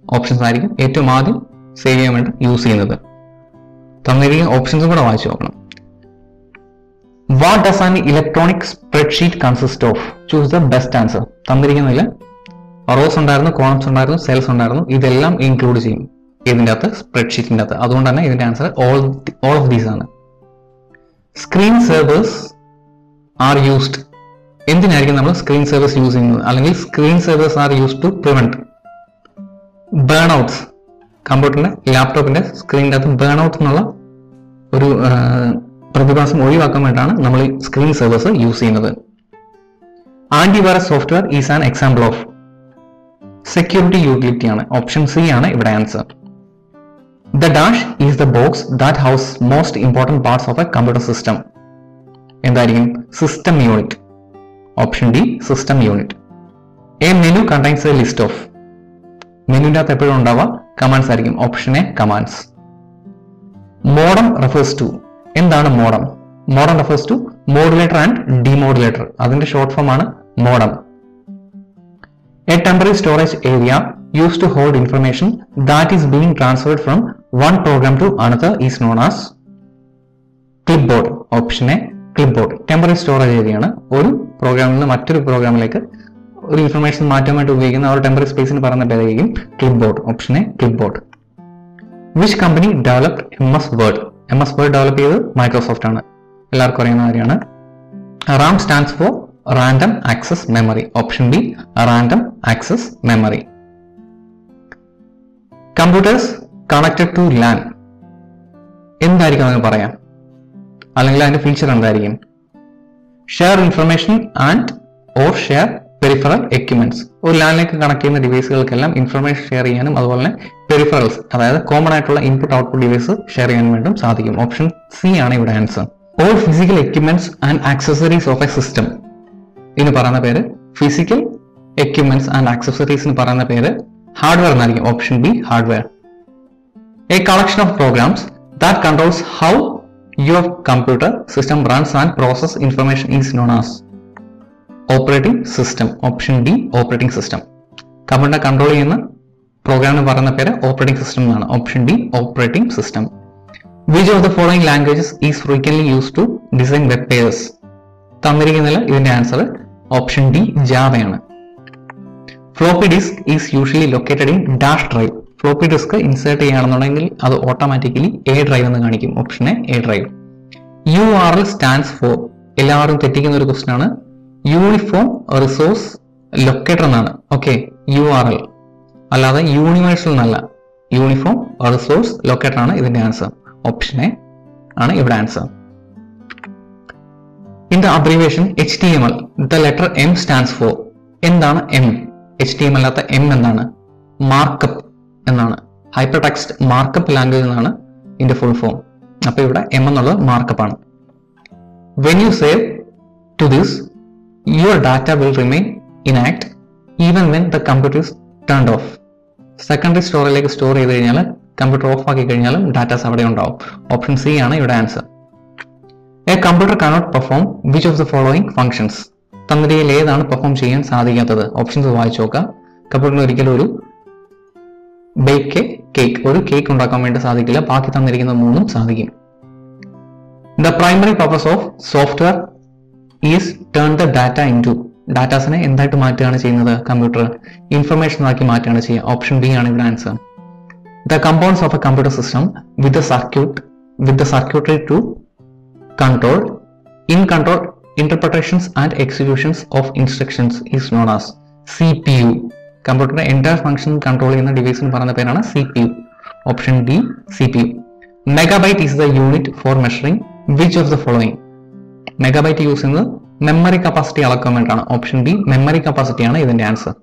options ആയിരിക്കും ഏറ്റവും ആദ്യം സേവ് ചെയ്യാൻ വേണ്ടി യൂസ് ചെയ്യുന്നത് തന്നിരിക്കുന്ന ഓപ്ഷൻസും കൂടെ വായിച്ചു നോക്കണം what does an electronic spreadsheet consist of choose the best answer തന്നിരിക്കുന്നതിൽ റോസ് ഉണ്ടായിരുന്നു കോളംസ് ഉണ്ടായിരുന്നു സെൽസ് ഉണ്ടായിരുന്നു ഇതെല്ലാം ഇൻക്ലൂഡ് ചെയ്യും ഇതിൻ്റെ അകത്ത് സ്പ്രെഡ്ഷീറ്റിൻ്റെ അകത്ത് അതുകൊണ്ട് തന്നെ ഇതിന്റെ answer all all of these ആണ് സ്ക്രീൻ സെർവേഴ്സ് ആർ യൂസ്ഡ് എന്തിനായിരിക്കും നമ്മൾ സ്ക്രീൻ സെർവേഴ്സ് യൂസ് ചെയ്യുന്നത് അല്ലെങ്കിൽ screen savers are use to prevent burn outs കമ്പ്യൂട്ടറിന്റെ ലാപ്ടോപ്പിന്റെ സ്ക്രീനിന്റെ അകത്ത് ബേൺ ഔട്ട് എന്നുള്ള ഒരു ആ, പ്രതിഭാസം ഒഴിവാക്കാൻ വേണ്ടിയിട്ടാണ് നമ്മൾ ഈ സ്ക്രീൻ സെർവേഴ്സ് യൂസ് ചെയ്യുന്നത് antivirus software is an example of security utility ആണ് ഓപ്ഷൻ സി ആണ് ഇവിടെ answer the dash is the box that houses most important parts of a computer system എന്തായിരിക്കും system unit option D system unit a menu contains a list of മെനുവിൻ്റെ അകത്ത് എപ്പോഴും ഉണ്ടാവുക commands ആയിരിക്കും option A commands modem refers to എന്താണ് modem modem refers to modulator and demodulator അതിന്റെ short form ആണ് modem a temporary storage area use to hold information that is being transferred from one program to another is known as clipboard option A clipboard temporary storage ഏരിയയാണ് ഒരു പ്രോഗ്രാമിൽ നിന്ന് മറ്റൊരു പ്രോഗ്രാമിലേക്ക് ഒരു information മാറ്റാൻ വേണ്ടി ഉപയോഗിക്കുന്ന ആ ഒരു ടെമ്പററി സ്പേസിന് പറയുന്ന പേരായിരിക്കും clipboard option A clipboard which company developed M S word M S Word develop ചെയ്തത് മൈക്രോസോഫ്റ്റ് ആണ് എല്ലാവർക്കും അറിയുന്ന കാര്യമാണ് RAM stands for random access memory option B random access memory computers connected to LAN എന്തായിരിക്കും അതിന് പറയാം അല്ലെങ്കിൽ അതിന്റെ ഫീച്ചർ എന്തായിരിക്കും share information and or share peripheral equipments ഒരു ലാനിലേക്ക് കണക്ട് ചെയ്യുന്ന ഡിവൈസുകൾക്കെല്ലാം ഇൻഫർമേഷൻ ഷെയർ ചെയ്യാനും അതുപോലെ തന്നെ പെരിഫറൽസ് അതായത് കോമൺ ആയിട്ടുള്ള ഇൻപുട്ട് ഔട്ട്പുട്ട് ഡിവൈസ് ഷെയർ ചെയ്യാൻ വേണ്ടും സാധിക്കും ഓപ്ഷൻ സി ആണ് ഇവിടെ answer all physical equipments and accessories of a system ഇതിന് പറയുന്ന പേര് ഫിസിക്കൽ എക്യുപ്മെന്റ്സ് ആൻഡ് ആക്സസറീസിന് പറയുന്ന പേര് ഹാർഡ്വെയർ എന്നായിരിക്കും option B hardware a collection of programs that controls how your computer system runs and process information is known as operating system option d operating system computer control ചെയ്യുന്ന പ്രോഗ്രാമിന് പറയുന്ന പേര് operating system എന്നാണ് option D operating system which of the following languages is frequently use to design web pages തന്നിരിക്കുന്നില്ല ഇതിന്റെ answer option D ജാവയാണ് floppy disk is usually located in dash drive floppy disk insert ചെയ്യുകയാണെന്നുണ്ടെങ്കിൽ അത് automatically A drive എന്ന് കാണിക്കും option A A drive U R L stands for എല്ലാവരും തെറ്റിക്കുന്ന ഒരു ക്വസ്റ്റൻ ആണ് യൂണിഫോം റിസോഴ്സ് ലൊക്കേറ്റർ എന്നാണ് ഓക്കെ യു ആർ എൽ അല്ലാതെ യൂണിവേഴ്സൽ എന്നല്ല യൂണിഫോം റിസോഴ്സ് ലൊക്കേറ്റർ ആണ് ഇതിന്റെ ആൻസർ ഓപ്ഷൻ എ ആണ് ഇവിടെ answer in the abbreviation H T M L the letter M stands for എന്താണ് എം എച്ച് ടി എം അല്ലാത്ത M എന്താണ് മാർക്കപ്പ് എന്നാണ് ഹൈപ്പർ ടെക്സ്റ്റ് മാർക്കപ്പ് ലാംഗ്വേജ് എന്നാണ് ഇതിന്റെ ഫുൾ ഫോം അപ്പൊ ഇവിടെ എം എന്നുള്ളത് മാർക്കപ്പ് ആണ് when you save to this your data will remain intact even when the computer is turned off secondary സ്റ്റോറിലേക്ക് സ്റ്റോർ ചെയ്ത് കഴിഞ്ഞാൽ കമ്പ്യൂട്ടർ ഓഫ് ആക്കി കഴിഞ്ഞാലും ഡാറ്റാസ് അവിടെ ഉണ്ടാവും ഓപ്ഷൻ സി ആണ് ഇവിടെ answer a computer cannot perform which of the following functions തന്നിരിക്കയിൽ ഏതാണ് പെർഫോം ചെയ്യാൻ സാധിക്കാത്തത് ഓപ്ഷൻസ് വായിച്ചു നോക്കാം കമ്പ്യൂട്ടറിന് ഒരിക്കലും ഒരു ബേക്ക് കേക്ക് ഒരു കേക്ക് ഉണ്ടാക്കാൻ വേണ്ടി സാധിക്കില്ല ബാക്കി തന്നിരിക്കുന്ന മൂന്നും സാധിക്കും the primary purpose of software is turn the data into ഡാറ്റാസിനെ എന്തായിട്ട് മാറ്റുകയാണ് ചെയ്യുന്നത് കമ്പ്യൂട്ടർ ഇൻഫർമേഷൻ ആക്കി മാറ്റുകയാണ് ചെയ്യുക ഓപ്ഷൻ ബി ആണ് ഇവിടെ answer the compounds of a computer system with the circuit with the circuitry to control in control interpretations and executions of instructions is known as CPU കമ്പ്യൂട്ടറിന്റെ എൻറ്റയർ ഫംഗ്ഷൻ കൺട്രോൾ ചെയ്യുന്ന ഡിവൈസിന് പറയുന്ന പേരാണ് C P U option D C P U megabyte is the unit for measuring which of the following megabyte use ചെയ്യുന്നത് memory capacity അളക്കാൻ വേണ്ടിയാണ് option B memory capacity ആണ് ഇതിന്റെ answer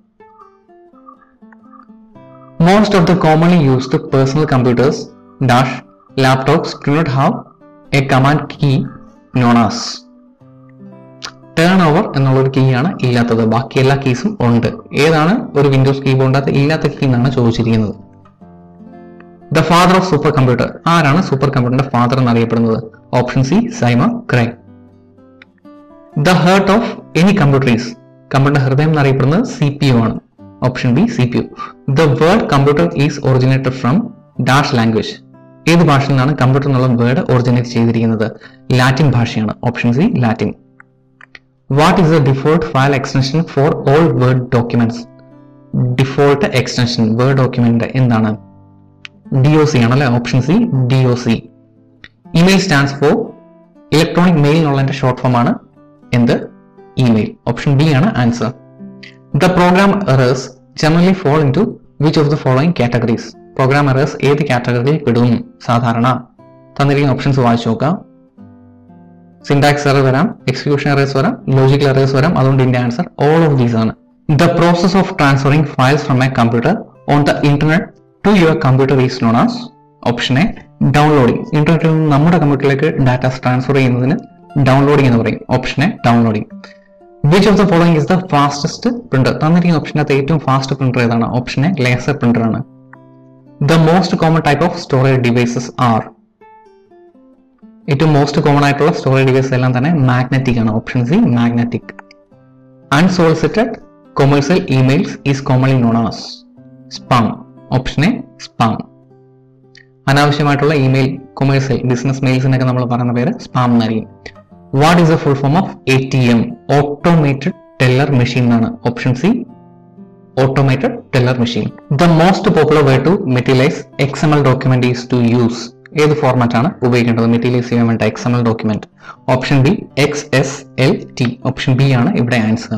Most of the commonly used personal computers dash laptops do not have a command key known as turn over എന്നുള്ള ഒരു key ആണ് ഇല്ലാത്തത് ബാക്കി എല്ലാ കീസും ഉണ്ട് ഏതാണ് ഒരു വിൻഡോസ് കീബോർഡിനകത്ത് ഇല്ലാത്ത കീ എന്നാണ് ചോദിച്ചിരിക്കുന്നത് the father of supercomputer ആരാണ് സൂപ്പർ കമ്പ്യൂട്ടറിന്റെ ഫാദർ എന്നറിയപ്പെടുന്നത് option C Seymour Cray the heart of any computer is കമ്പ്യൂട്ടറിന്റെ ഹൃദയം എന്നറിയപ്പെടുന്നത് സി പി യു ആണ് option B C P U the word computer is originated from dash language ഏത് ഭാഷയിൽ നിന്നാണ് കമ്പ്യൂട്ടർ എന്നുള്ള വേർഡ് ഒറിജിനേറ്റ് ചെയ്തിരിക്കുന്നത് ലാറ്റിൻ ഭാഷയാണ് option C Latin what is the default file extension for all Word documents default extension word document എന്താണ് D O C ആണല്ലേ option C D O C email stands for electronic mail എന്നുള്ളതിന്റെ short form ആണ് എന്ത് email option B ആണ് answer the program errors generally fall into which of the following categories program errors ഏത് കാറ്റഗറിയിൽ പെടും സാധാരണ തന്നിരിക്കുന്ന ഓപ്ഷൻസ് വായിച്ചു നോക്കാം സിൻടാക്സ് എറർ വരാം എക്സിക്യൂഷൻ എറേഴ്സ് വരാം ലോജിക്കൽ എറേഴ്സ് വരാം അതുകൊണ്ട് ഇതിന്റെ ആൻസർ ഓൾ ഓഫ് ദീസ് ആണ് the process of transferring files from A computer on the internet to your computer is known as option A downloading ഇന്റർനെറ്റിൽ നിന്ന് നമ്മുടെ കമ്പ്യൂട്ടറിലേക്ക് ഡാറ്റാസ് ട്രാൻസ്ഫർ ചെയ്യുന്നതിന് ഡൗൺലോഡിംഗ് എന്ന് പറയും option A downloading which of the following is the fastest printer തന്നിരിക്കുന്ന ഓപ്ഷനകത്ത് ഏറ്റവും ഫാസ്റ്റ് പ്രിന്റർ ഏതാണ് ഓപ്ഷൻ എ ലേസർ പ്രിന്റർ ആണ് the most common type of storage devices are ഏറ്റവും മോസ്റ്റ് കോമൺ ആയിട്ടുള്ള സ്റ്റോറേജ് ഡിവൈസ് എല്ലാം തന്നെ മാഗ്നറ്റിക് ആണ് option C magnetic unsolicited commercial emails is commonly known as spam option A spam അനാവശ്യമായിട്ടുള്ള email commercial business മെയിൽസിനൊക്കെ നമ്മൾ പറയുന്ന പേര് സ്പാം എന്നായിരിക്കും what is a full form of A T M automated teller machine എന്നാണ് option C automated teller machine the most popular way to materialize X M L document is to use ഏത് format ആണ് ഉപയോഗിക്കേണ്ടത് materialize ചെയ്യാൻ വേണ്ട X M L document option B X S L T option B ആണ് ഇവിടെ answer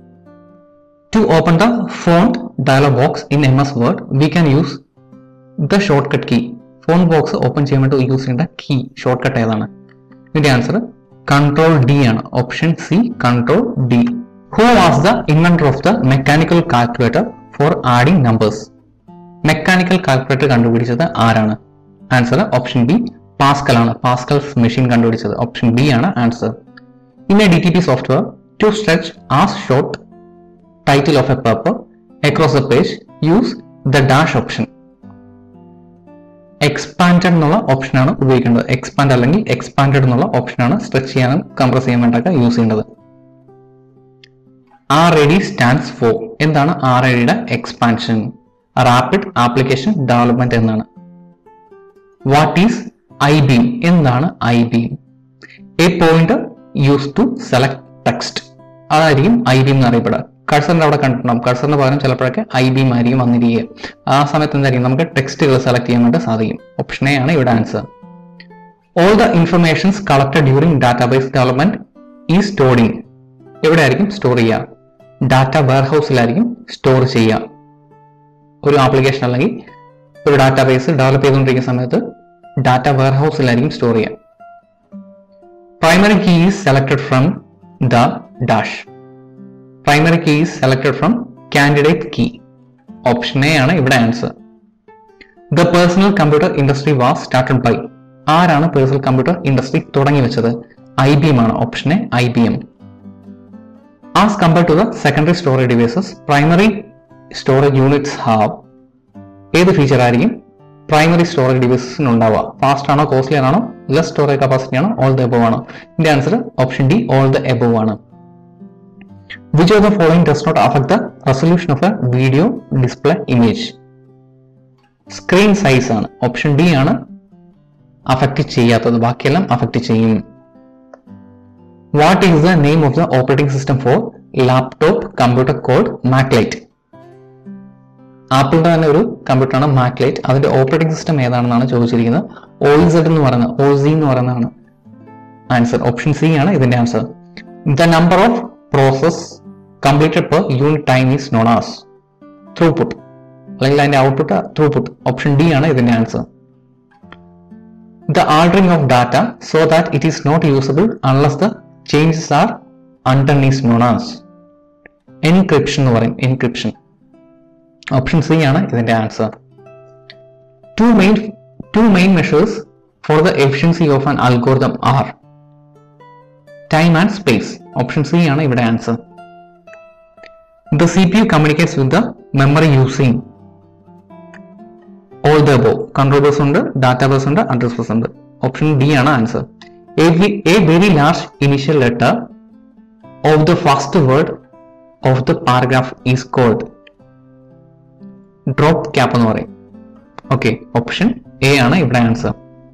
to open the font dialog box in M S Word we can use the shortcut key font box open ചെയ്യാൻ വേണ്ടി use ചെയ്യേണ്ട key shortcut ഏതാണ് ഇതിന്റെ answer control D ആണ് option C control D who was the inventor of the mechanical calculator for adding numbers mechanical calculator കണ്ടുപിടിച്ചത് ആരാണ് answer option B Pascal ആണ് Pascal machine കണ്ടുപിടിച്ചത് ഓപ്ഷൻ ബി ആണ് answer in a D T P software to stretch as short title of a paper across the page use the dash option expanded എന്നുള്ള ഓപ്ഷനാണ് ഉപയോഗിക്കേണ്ടത് expand അല്ലെങ്കിൽ expanded എന്നുള്ള ഓപ്ഷനാണ് stretch ചെയ്യാനും കംപ്രസ് ചെയ്യാൻ വേണ്ടൊക്കെ യൂസ് ചെയ്യേണ്ടത് R A D stands for എന്താണ് ആർ എ ഡിയുടെ എക്സ്പാൻഷൻ റാപ്പിഡ് ആപ്ലിക്കേഷൻ ഡെവലപ്മെന്റ് എന്നാണ് വാട്ട് ഈസ് ഐ ബീം എന്താണ് I beam a point use to select text അതായിരിക്കും ഐ ബീം എന്ന് അറിയപ്പെടുക കഴ്സറിന്റെ അവിടെ കണ്ടിട്ടുണ്ടാവും കഴ്സറിന് പകരം ചിലപ്പോഴൊക്കെ ഐ ബീം ആയിരിക്കും വന്നിരിക്കുക ആ സമയത്ത് എന്തായിരിക്കും നമുക്ക് ടെക്സ്റ്റുകൾ സെലക്ട് ചെയ്യാൻ വേണ്ടി സാധിക്കും ഓപ്ഷൻ എ ആണ് ഇവിടെ answer all the informations collected during database development ഈ സ്റ്റോറിംഗ് എവിടെ ആയിരിക്കും സ്റ്റോർ ചെയ്യുക ഡാറ്റ വെയർഹൗസിലായിരിക്കും സ്റ്റോർ ചെയ്യുക ഒരു ആപ്ലിക്കേഷൻ അല്ലെങ്കിൽ ഒരു ഡാറ്റാബേസ് ഡെവലപ്പ് ചെയ്തുകൊണ്ടിരിക്കുന്ന സമയത്ത് ഡാറ്റ വെയർഹൗസിലായിരിക്കും സ്റ്റോർ ചെയ്യുക primary key is selected from the dash primary key is selected from candidate key option A ആണ് ഇവിടെ answer the personal computer industry was started by ആരാണ് പേഴ്സണൽ കമ്പ്യൂട്ടർ ഇൻഡസ്ട്രി തുടങ്ങി വെച്ചത് I B M ആണ് option A I B M as compare to the secondary storage devices primary storage units have ഏത് feature ആയിരിക്കും primary storage ഡിവൈസസിന് ഉണ്ടാവുക fast ആണോ costly ആണോ ലെസ് സ്റ്റോറേജ് കപ്പാസിറ്റി ആണോ ഓൾ ദ എബോവ് ആണോ ഇതിന്റെ answer option D all the above ആണ് which of the following does not affect the resolution of a video display image screen size ആണ് option D ആണ് affect ചെയ്യാത്തത് ബാക്കിയെല്ലാം affect ചെയ്യും what is the name of the operating system for laptop computer called Mac Lite ആപ്പിളിന്റെ തന്നെ ഒരു കമ്പ്യൂട്ടറാണ് മാക്ലൈറ്റ് അതിന്റെ operating system ഏതാണെന്നാണ് ചോദിച്ചിരിക്കുന്നത് ഓയിസെഡ് എന്ന് പറയുന്നത് ഓസി എന്ന് പറയുന്നതാണ് ആൻസർ ഓപ്ഷൻ സി ആണ് ഇതിന്റെ answer the number of process completed per unit time is known as throughput അല്ലെങ്കിൽ അതിന്റെ ഔട്ട്പുട്ട് ത്രൂപുട്ട് ഓപ്ഷൻ ഡി ആണ് ഇതിന്റെ answer the altering of data so that it is not usable unless the changes are undone is known as encryption എന്ന് പറയും encryption option C ആണ് ഇതിന്റെ answer two main two main measures for the efficiency of an algorithm are time and space option C ആണ് ഇവിടെ answer the C P U communicates with the memory using all the above control bus ഉണ്ട് data bus ഉണ്ട് address bus ഉണ്ട് option D ആണ് answer a very large initial letter of the first word of the paragraph is called drop cap എന്ന് പറയും okay option A ആണ് ഇവിടെ answer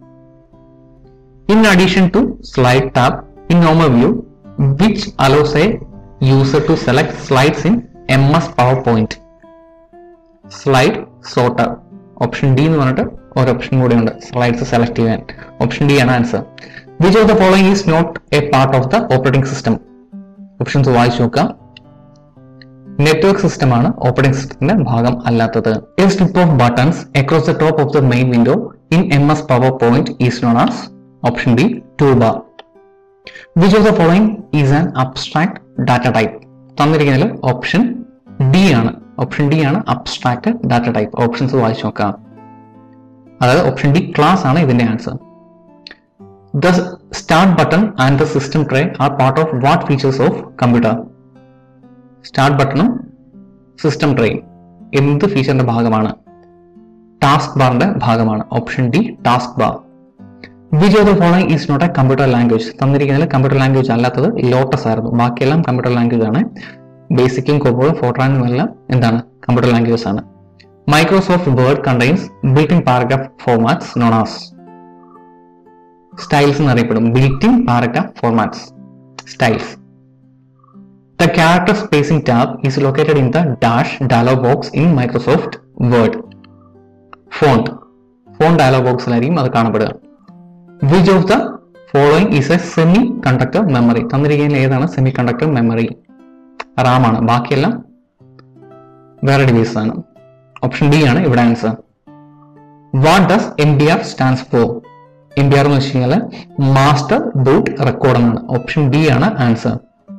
in addition to slide tab in normal view which allows a user to select slides in M S power point slide sorter option D എന്ന് പറഞ്ഞിട്ട് ഒരു option കൂടെ ഉണ്ട് slides select ചെയ്യാൻ option D ആണ് answer which of the following is not a part of the operating system options വായിച്ചു നോക്കാം network system ആണ് ഓപ്പറേറ്റിംഗ് സിസ്റ്റത്തിന്റെ ഭാഗം അല്ലാത്തത് a strip of buttons across the top of the main window in M S power point is known as option B tool bar which of the following is an abstract data type തന്നിരിക്കുന്നതിൽ option D ആണ് option D ആണ് abstract data type options വായിച്ചു നോക്കാം അതായത് option D class ആണ് ഇതിന്റെ answer the start button and the system tray are part of what features of computer start ബട്ടണും system ട്രേയും എന്ത് ഫീച്ചറിന്റെ ഭാഗമാണ് ടാസ്ക് ബാറിന്റെ ഭാഗമാണ് option D task bar which of the following is not a computer language തന്നിരിക്കുന്നതിൽ കമ്പ്യൂട്ടർ ലാംഗ്വേജ് അല്ലാത്തത് ലോട്ടസ് ആയിരുന്നു ബാക്കിയെല്ലാം കമ്പ്യൂട്ടർ ലാംഗ്വേജ് ആണ് ബേസിക്കും കോപ്പോഴും ഫോർട്രാനും എല്ലാം എന്താണ് കമ്പ്യൂട്ടർ ലാംഗ്വേജ് ആണ് Microsoft Word contains built in paragraph formats known as styles എന്നറിയപ്പെടും built in paragraph formats styles The character spacing tab is located in the dash dialog box in Microsoft Word. Font. Font dialog ബോക്സിലായിരിക്കും അത് കാണപ്പെടുക which of the following is a semiconductor memory തന്നിരിക്കുന്നതിൽ ഏതാണ് semiconductor memory Ram ആണ് ബാക്കിയെല്ലാം വേറെ device ആണ് option D ആണ് ഇവിടെ answer what does M D R stands for M D R എന്ന് വെച്ച് കഴിഞ്ഞാൽ മാസ്റ്റർ ബൂട്ട് റെക്കോർഡ് എന്നാണ് ഓപ്ഷൻ ഡി ആണ് ആൻസർ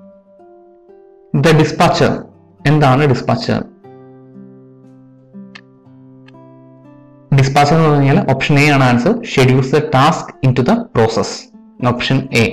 ദ ഡിസ്പാച്ചർ എന്താണ് ഡിസ്പാച്ചർ ഡിസ്പാച്ചർ എന്ന് പറഞ്ഞാൽ ഓപ്ഷൻ എ ആണ് answer schedules the task into the process option A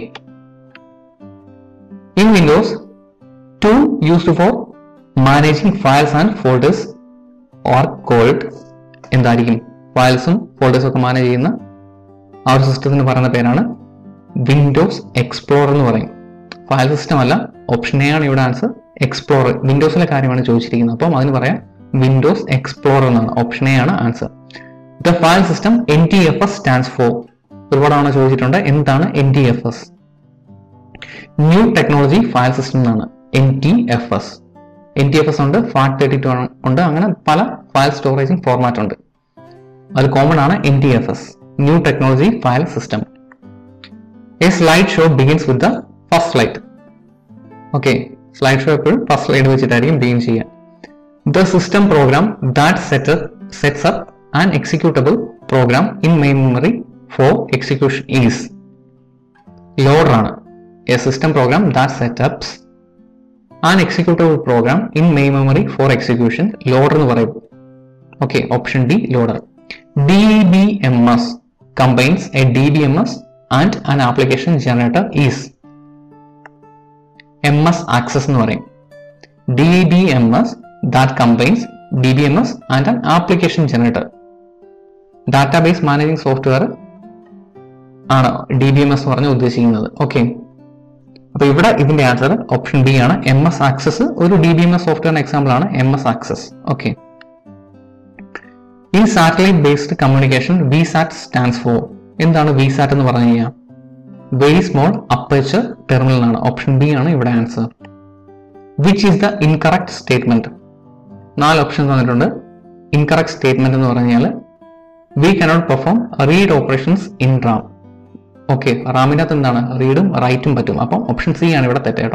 in Windows to used for managing files and folders or called എന്തായിരിക്കും ഫയൽസും ഫോൾഡേഴ്സും ഒക്കെ manage ചെയ്യുന്ന ആ ഒരു സിസ്റ്റത്തിന് പറയുന്ന പേരാണ് വിൻഡോസ് എക്സ്പ്ലോറർ എന്ന് പറയും ഫയൽ സിസ്റ്റം അല്ല ഓപ്ഷൻ എ ആണ് ഇവിടെ ആൻസർ എക്സ്പ്ലോറർ വിൻഡോസിലെ കാര്യമാണ് ചോദിച്ചിരിക്കുന്നത് അപ്പം അതിന് പറയാം വിൻഡോസ് എക്സ്പ്ലോറർ എന്നാണ് ഓപ്ഷൻ എ ആണ് answer the file system N T F S stands for ഒരുപാട് തവണ ചോദിച്ചിട്ടുണ്ട് എന്താണ് N T F S new technology file system എന്നാണ് N T F S N T F S ഉണ്ട് ഫാറ്റ് തേർട്ടി ടു ഉണ്ട് അങ്ങനെ പല ഫയൽ സ്റ്റോറേജിംഗ് ഫോർമാറ്റ് ഉണ്ട് അതിൽ കോമൺ ആണ് N T F S new technology file system a slide show begins with the first slide okay slide show എപ്പോഴും first slide വെച്ചിട്ടായിരിക്കും begin ചെയ്യുക the system program that set sets up an executable program in main memory for execution is loader ആണ് a system program that setups an executable program in main memory for execution loader എന്ന് പറയും okay option D loader D B M S combines a D B M S and an application generator is M S Access എന്ന് പറയും D B M S that combines D B M S and an application generator database managing software ആണ് D B M S പറഞ്ഞ് ഉദ്ദേശിക്കുന്നത് okay അപ്പൊ ഇവിടെ ഇതിന്റെ answer option B ആണ് M S Access ഒരു D B M S software example ആണ് M S Access okay in satellite based communication V SAT stands for എന്താണ് വി സാറ്റ് എന്ന് പറഞ്ഞു കഴിഞ്ഞാൽ വെരി സ്മോൾ അപ്പേച്ചർ ടെർമിനൽ ആണ് ഓപ്ഷൻ ബി ആണ് ഇവിടെ answer which is the incorrect statement നാല് option തന്നിട്ടുണ്ട് ഇൻകറക്റ്റ് സ്റ്റേറ്റ്മെന്റ് എന്ന് പറഞ്ഞാൽ we cannot perform read operations in RAM okay റാമിൻ്റെ അകത്ത് എന്താണ് റീഡും റൈറ്റും പറ്റും അപ്പം ഓപ്ഷൻ സി ആണ് ഇവിടെ തെറ്റ് കേട്ടോ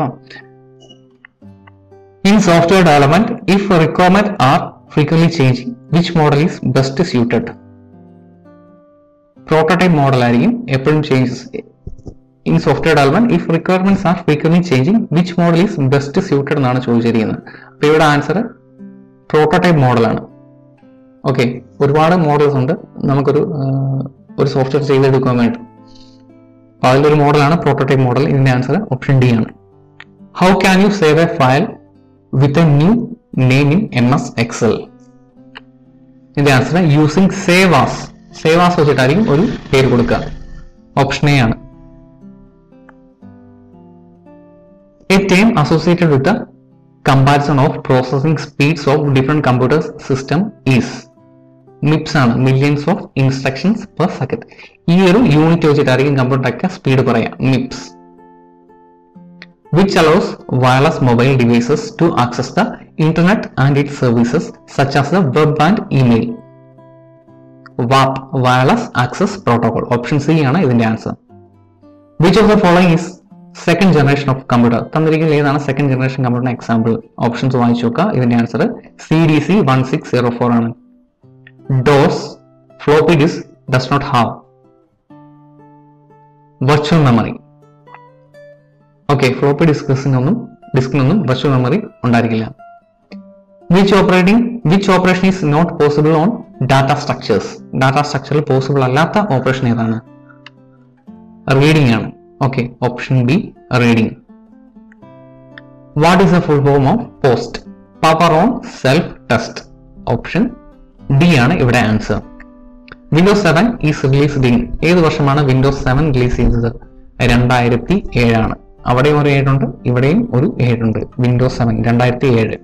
in software development if requirement are frequently changing which model is best suited prototype model ആയിരിക്കും എപ്പോഴും changes in software development if requirements are frequently changing which model is best suited എന്നാണ് ചോദിച്ചിരിക്കുന്നത് അപ്പൊ ഇവിടെ ആൻസർ പ്രോട്ടോടൈപ്പ് മോഡലാണ് okay ഒരുപാട് models ഉണ്ട് നമുക്കൊരു ആ, ഒരു സോഫ്റ്റ്വെയർ ചെയ്തെടുക്കാൻ വേണ്ടി അപ്പൊ അതിലൊരു മോഡലാണ് പ്രോട്ടോടൈപ്പ് മോഡൽ ഇതിന്റെ ആൻസർ ഓപ്ഷൻ ഡി ആണ് how can you save a file with a new name in M S Excel ഇതിന്റെ ആൻസർ യൂസിങ് സേവാസ് സേവാസ് വെച്ചിട്ടായിരിക്കും ഒരു പേര് കൊടുക്കുക ഓപ്ഷൻ എ ആണ് a term associated with comparison of processing speeds of different computer system is MIPS ആണ് millions of instructions per second ഈ ഒരു unit വെച്ചിട്ടായിരിക്കും കമ്പ്യൂട്ടറൊക്കെ സ്പീഡ് പറയാം MIPS which allows wireless mobile devices to access the internet and its services such as the web and email. WAP Wireless Access Protocol option C ആണ് ഇതിന്റെ answer which of the following is second generation of computer തന്നിരിക്കുന്ന ഏതാണ് second generation computer example options വായിച്ചു നോക്കുക ഇതിന്റെ answer C D C one six zero four ആണ് DOS floppy disk does not have virtual memory okay floppy ഡിസ്കിനൊന്നും ഡിസ്കിനൊന്നും virtual memory ഉണ്ടായിരിക്കില്ല which operating which operation is not possible on data structures data സ്ട്രക്ചറിൽ possible അല്ലാത്ത operation ഏതാണ് reading ആണ് okay option B reading what is a full form of POST power on self test option D ആണ് ഇവിടെ answer Windows seven is released in ഏത് വർഷമാണ് Windows seven release ചെയ്തത് രണ്ടായിരത്തി ഏഴാണ് അവിടെയും ഒരു ഏഴുണ്ട് ഇവിടെയും ഒരു ഏഴുണ്ട് വിൻഡോസ് സെവൻ രണ്ടായിരത്തി ഏഴ്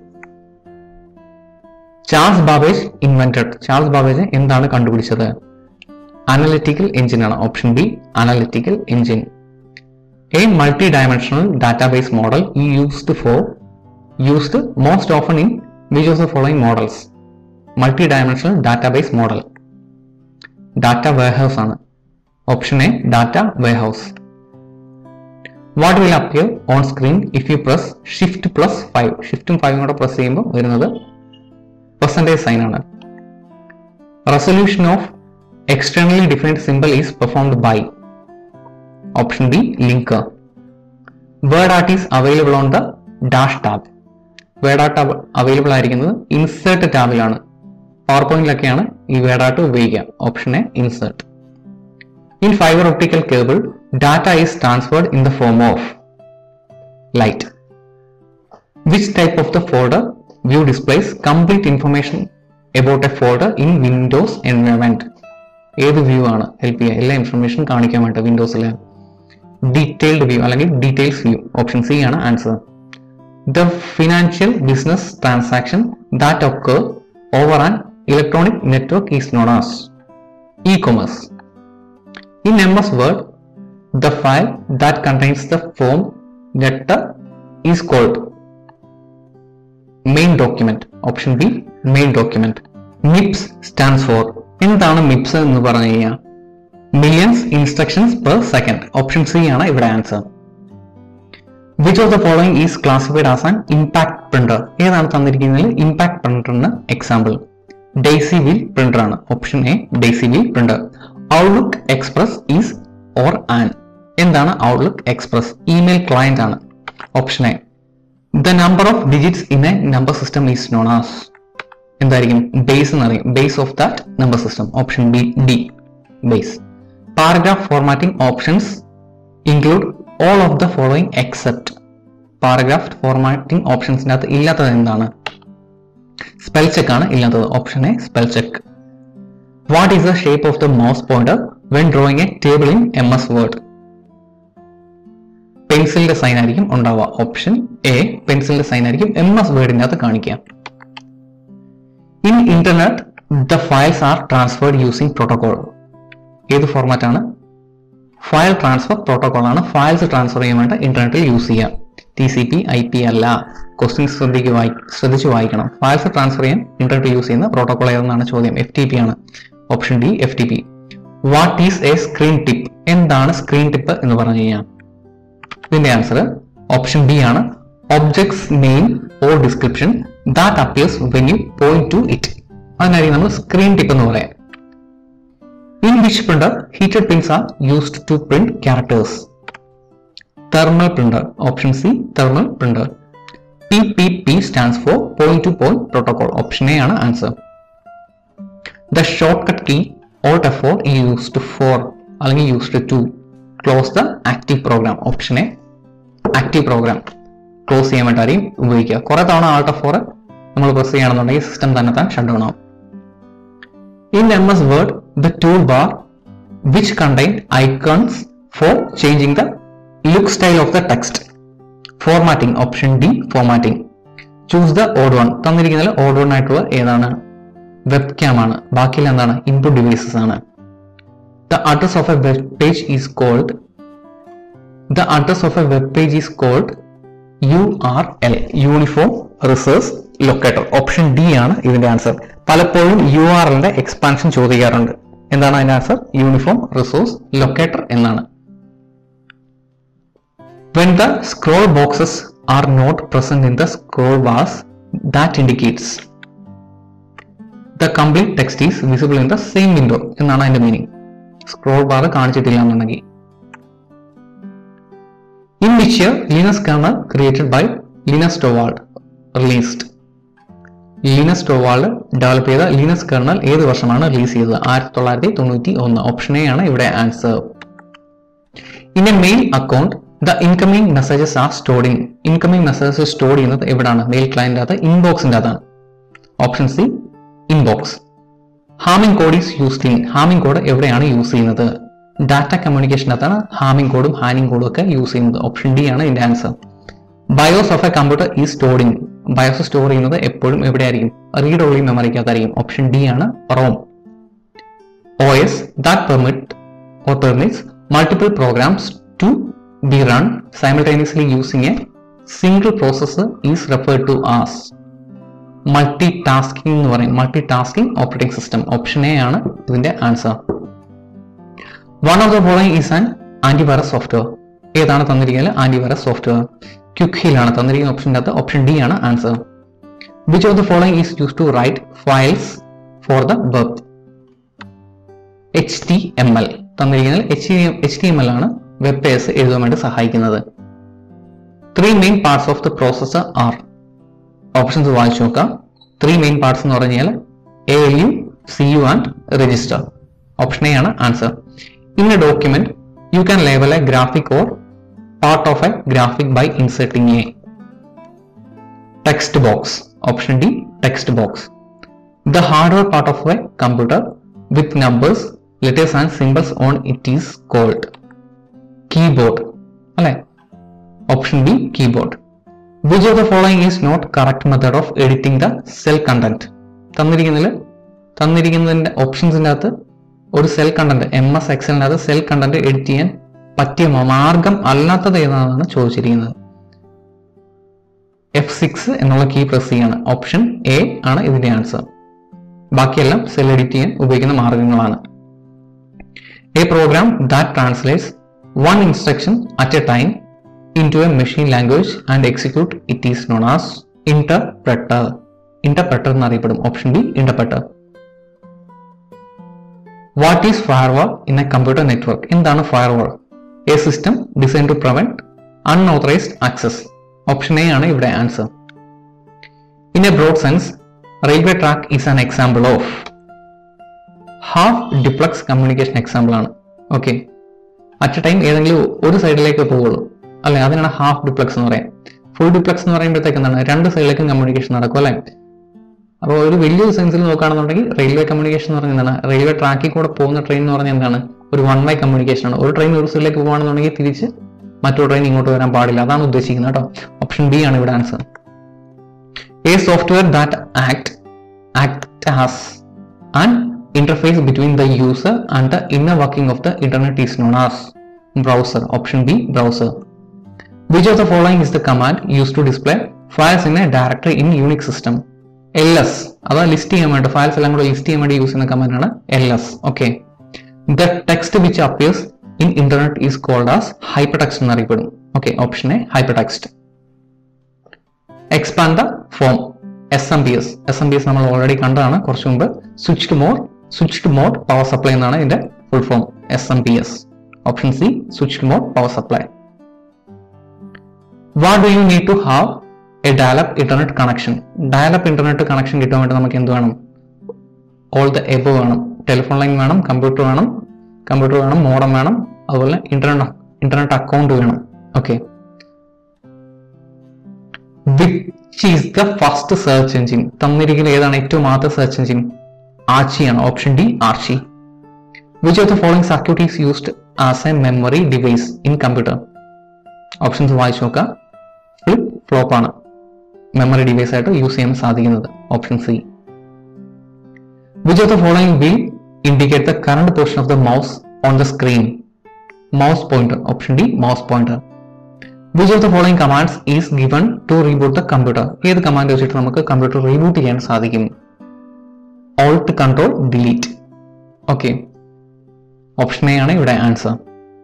Charles Babbage invented Charles Babbage എന്താണ് കണ്ടുപിടിച്ചത് അനലിറ്റിക്കൽ എഞ്ചിൻ ആണ് option B analytical engine a multi dimensional database model ഈ used for used most often in which of the following models multi dimensional database model data warehouse ആണ് option A data warehouse what will appear on screen if you press shift plus five ഷിഫ്റ്റും ഫൈവും കൂടെ press ചെയ്യുമ്പോൾ വരുന്നത് percentage sign ആണ് resolution of externally defined simple is performed by option B link word art is available on the dash tab word art available ആയിരിക്കുന്നത് insert ടാബിലാണ് power പോയിന്റിലൊക്കെയാണ് ഈ വേർഡ് ആർട്ട് ഉപയോഗിക്കുക option A insert In fiber optical cable, data is transferred in the form of light. Which type of the folder view displays complete information about a folder in Windows environment? ഏത് view ആണ് help ചെയ്യുക എല്ലാ information കാണിക്കാൻ വേണ്ടി വിൻഡോസിലെ detailed view അല്ലെങ്കിൽ details view option C ആണ് answer the financial business transaction that occur over an electronic network is known as E commerce In MS Word, the file that contains the form letter is called main document. Option B, main document. MIPS stands for എന്താണ് MIPS എന്ന് പറഞ്ഞു കഴിഞ്ഞാൽ millions instructions per second option C ആണ് ഇവിടെ answer which of the following is classified as an impact printer ഏതാണ് തന്നിരിക്കുന്നത് impact പ്രിന്ററിന് example daisy wheel printer ആണ് option A daisy wheel printer Outlook Express is or an എന്താണ് Outlook Express email client ആണ് option A the number of digits in a number system is known as എന്തായിരിക്കും base എന്നറിയും base of that number system option B D base paragraph formatting options include all of the following except paragraph formatting ഓപ്ഷൻസിൻ്റെ അകത്ത് ഇല്ലാത്തത് എന്താണ് spell check ആണ് ഇല്ലാത്തത് option A spell check what is the shape of the mouse pointer when drawing a table in M S Word പെൻസിലിന്റെ sign ആയിരിക്കും ഉണ്ടാവുക option A പെൻസിലിന്റെ സൈൻ ആയിരിക്കും എം എസ് വേർഡിന്റെ അകത്ത് കാണിക്കുക in internet the files are transferred using protocol ഏത് format ആണ് ഫയൽ ട്രാൻസ്ഫർ പ്രോട്ടോകോൾ ആണ് ഫയൽസ് ട്രാൻസ്ഫർ ചെയ്യാൻ വേണ്ടി ഇന്റർനെറ്റിൽ യൂസ് ചെയ്യാം T C P I P അല്ല ക്വസ്റ്റ്യൻ ശ്രദ്ധിക്ക് വായി ശ്രദ്ധിച്ച് വായിക്കണം ഫയൽസ് ട്രാൻസ്ഫർ ചെയ്യാൻ ഇന്റർനെറ്റ് യൂസ് ചെയ്യുന്ന പ്രോട്ടോകോൾ ഏതെന്നാണ് ചോദ്യം എഫ് ടി പി ആണ് option D F T P what is a screen tip എന്താണ് സ്ക്രീൻ ടിപ്പ് എന്ന് പറഞ്ഞു കഴിഞ്ഞാൽ ഇതിന്റെ ആൻസർ ഓപ്ഷൻ ബി ആണ് objects name or description that appears when you point to it അതിനായിരിക്കും നമ്മൾ സ്ക്രീൻ ടിപ്പ് എന്ന് പറയാം in which printer heated pins are used to print characters thermal printer option C thermal printer P P P stands for point to point protocol option A ആണ് answer the shortcut key alt F four used for അല്ലെങ്കിൽ used to close the active program option A active program close ചെയ്യാൻ വേണ്ടിയായിരിക്കും ഉപയോഗിക്കുക കുറെ തവണ alt F four നമ്മൾ press ചെയ്യുകയാണെന്നുണ്ടെങ്കിൽ system തന്നെ താൻ ഷട്ട് ഡൗൺ ആവും in M S Word the tool bar which contain icons for changing the look style of the text formatting option d formatting choose the odd one തന്നിരിക്കുന്നതിൽ odd one ആയിട്ടുള്ള ഏതാണ് webcam ആണ് ബാക്കിയെല്ലാം എന്താണ് input devices ആണ് the address of a web page is called the address of a web page is called U R L uniform resource locator option D ആണ് ഇതിന്റെ answer പലപ്പോഴും U R എല്ലിന്റെ expansion ചോദിക്കാറുണ്ട് എന്താണ് അതിന്റെ ആൻസർ യൂണിഫോം റിസോഴ്സ് ലൊക്കേറ്റർ എന്നാണ് When the scroll boxes are not present in the scroll bars, that indicates the complete text is visible in the same window എന്നാണ് അതിന്റെ മീനിങ് സ്ക്രോൾ ബാർ കാണിച്ചിട്ടില്ല എന്നുണ്ടെങ്കിൽ in which year Linus kernel created by Linus Torvalds released Linus Torvalds develop ചെയ്ത Linus kernel ഏത് വർഷമാണ് release ചെയ്തത് ആയിരത്തി തൊള്ളായിരത്തി തൊണ്ണൂറ്റി ഒന്ന് ഓപ്ഷൻ എ ആണ് ഇവിടെ answer in a mail account the incoming messages are stored in incoming messages store ചെയ്യുന്നത് എവിടാണ് മെയിൽ ക്ലയന്റ് അകത്ത് ഇൻബോക്സിന്റെ അകത്താണ് option C inbox hamming code is used in hamming code എവിടെയാണ് യൂസ് ചെയ്യുന്നത് ഡാറ്റ കമ്മ്യൂണിക്കേഷനകത്താണ് ഹാമിംഗ് കോഡും ഹാനിങ് കോഡും ഒക്കെ യൂസ് ചെയ്യുന്നത് ഓപ്ഷൻ ഡി ആണ് ഇതിന്റെ answer BIOS of a computer ഈ സ്റ്റോർഡ് ഇൻ ബയോസ് സ്റ്റോർ ചെയ്യുന്നത് എപ്പോഴും എവിടെയായിരിക്കും റീഡ് ഓൺലി മെമ്മറിക്കകത്തായിരിക്കും ഓപ്ഷൻ ഡി ആണ് Rome OS that permit or permits multiple programs to be run simultaneously using a single processor is referred to as multitasking എന്ന് പറയും multitasking operating system option A ആണ് ഇതിന്റെ answer one of the following is an antivirus software ഏതാണ് തന്നിരിക്കുന്നത് antivirus software ക്യുക്കിലാണ് തന്നിരിക്കുന്ന ഓപ്ഷൻ്റെ അകത്ത് ഓപ്ഷൻ ഡി ആണ് answer which of the following is use to write files for the web H T M L തന്നിരിക്കുന്നത് H H T M L ആണ് web page എഴുതാൻ വേണ്ടി സഹായിക്കുന്നത് three main parts of the processor are options വായിച്ചു നോക്കാം three main parts എന്ന് പറഞ്ഞു കഴിഞ്ഞാൽ A L U C U and register option A ആണ് answer in a document you can label a graphic or part of a graphic by inserting a text box option D text box The hardware part of a computer with numbers, letters and symbols on it is called keyboard. അല്ലെ option B keyboard which of the following is not correct method of editing the cell content തന്നിരിക്കുന്നതിൽ തന്നിരിക്കുന്നതിന്റെ ഓപ്ഷൻസിന്റെ അകത്ത് ഒരു cell content M S എക്സലിന്റെ അകത്ത് cell content edit ചെയ്യാൻ പറ്റിയ മാർഗം അല്ലാത്തത് ഏതാണെന്നാണ് ചോദിച്ചിരിക്കുന്നത് എഫ് സിക്സ് എന്നുള്ള കീ പ്രസ് ചെയ്യാണ് ഓപ്ഷൻ എ ആണ് ഇതിന്റെ ആൻസർ ബാക്കിയെല്ലാം സെൽ എഡിറ്റ് ചെയ്യാൻ ഉപയോഗിക്കുന്ന മാർഗങ്ങളാണ് a program that translates one instruction at a time into a machine language and execute it is known as interpreter interpreter എന്നറിയപ്പെടും option B interpreter what is firewall in a computer network എന്താണ് firewall a system design to prevent unauthorized access option A ആണ് ഇവിടെ answer in A broad sense railway track is an example of half duplex communication example ആണ് okay at a time ഏതെങ്കിലും ഒരു സൈഡിലേക്ക് പോകുള്ളൂ അല്ലെ അതിനാണ് ഹാഫ് ഡിപ്ലക്സ് എന്ന് പറയാം ഫുൾ ഡിപ്ലക്സ് എന്ന് പറയുമ്പോഴത്തേക്ക് എന്താണ് രണ്ട് സൈഡിലേക്കും കമ്മ്യൂണിക്കേഷൻ നടക്കും അല്ലെ അപ്പോൾ ഒരു വലിയൊരു സെൻസിൽ നോക്കുകയാണെന്നുണ്ടെങ്കിൽ റെയിൽവേ കമ്മ്യൂണിക്കേഷൻ എന്ന് പറഞ്ഞാൽ എന്താണ് റെയിൽവേ ട്രാക്കിൽ കൂടെ പോകുന്ന ട്രെയിൻ എന്ന് പറഞ്ഞാൽ എന്താണ് ഒരു വൺ വേ കമ്മ്യൂണിക്കേഷൻ ആണ് ഒരു ട്രെയിൻ ഒരു സൈഡിലേക്ക് പോകുകയാണെന്നുണ്ടെങ്കിൽ തിരിച്ച് മറ്റൊരു ട്രെയിൻ ഇങ്ങോട്ട് വരാൻ പാടില്ല അതാണ് ഉദ്ദേശിക്കുന്നത് കേട്ടോ ഓപ്ഷൻ ബി ആണ് ഇവിടെ answer a software that act act as an interface between the user and the inner working of the internet is known as browser option b browser which of the following is the command used to display files in a directory in unix system ls അത് list ചെയ്യാൻ വേണ്ടി files എല്ലാം കൂടെ list ചെയ്യാൻ വേണ്ടി use ചെയ്യുന്ന command ആണ് ls okay the text which appears in internet is called as hyper text എന്നറിയപ്പെടും okay option A hyper text expand the form S M B S S M B S നമ്മൾ already കണ്ടതാണ് കുറച്ച് മുമ്പ് switched mode switched mode power supply എന്നാണ് ഇതിന്റെ full form S M B S option C switched mode power supply what do you need to have a dial up internet connection dial up internet connection കിട്ടാൻ വേണ്ടി നമുക്ക് എന്ത് വേണം all the above വേണം telephone line വേണം computer വേണം computer വേണം modem വേണം അതുപോലെ ഇന്റർനെറ്റ് ഇന്റർനെറ്റ് അക്കൗണ്ട് വേണം okay which is the first search engine തന്നിരിക്കുന്ന ഏതാണ് ഏറ്റവും ആദ്യത്തെ സെർച്ച് എഞ്ചിൻ ആർച്ചിയാണ് option D Archie which of the following circuit is used as a memory device in computer options വായിച്ചു നോക്കാം ഫ്ലിപ്പ് ഫ്ലോപ്പ് ആണ് memory device ആയിട്ട് യൂസ് ചെയ്യാൻ സാധിക്കുന്നത് option C which of the following will indicate the current portion of the mouse on the screen mouse pointer option D mouse pointer which of the following commands is given to reboot the computer ഏത് കമാൻഡ് വെച്ചിട്ട് നമുക്ക് computer reboot ചെയ്യാൻ സാധിക്കും alt control delete okay option A ആണ് ഇവിടെ answer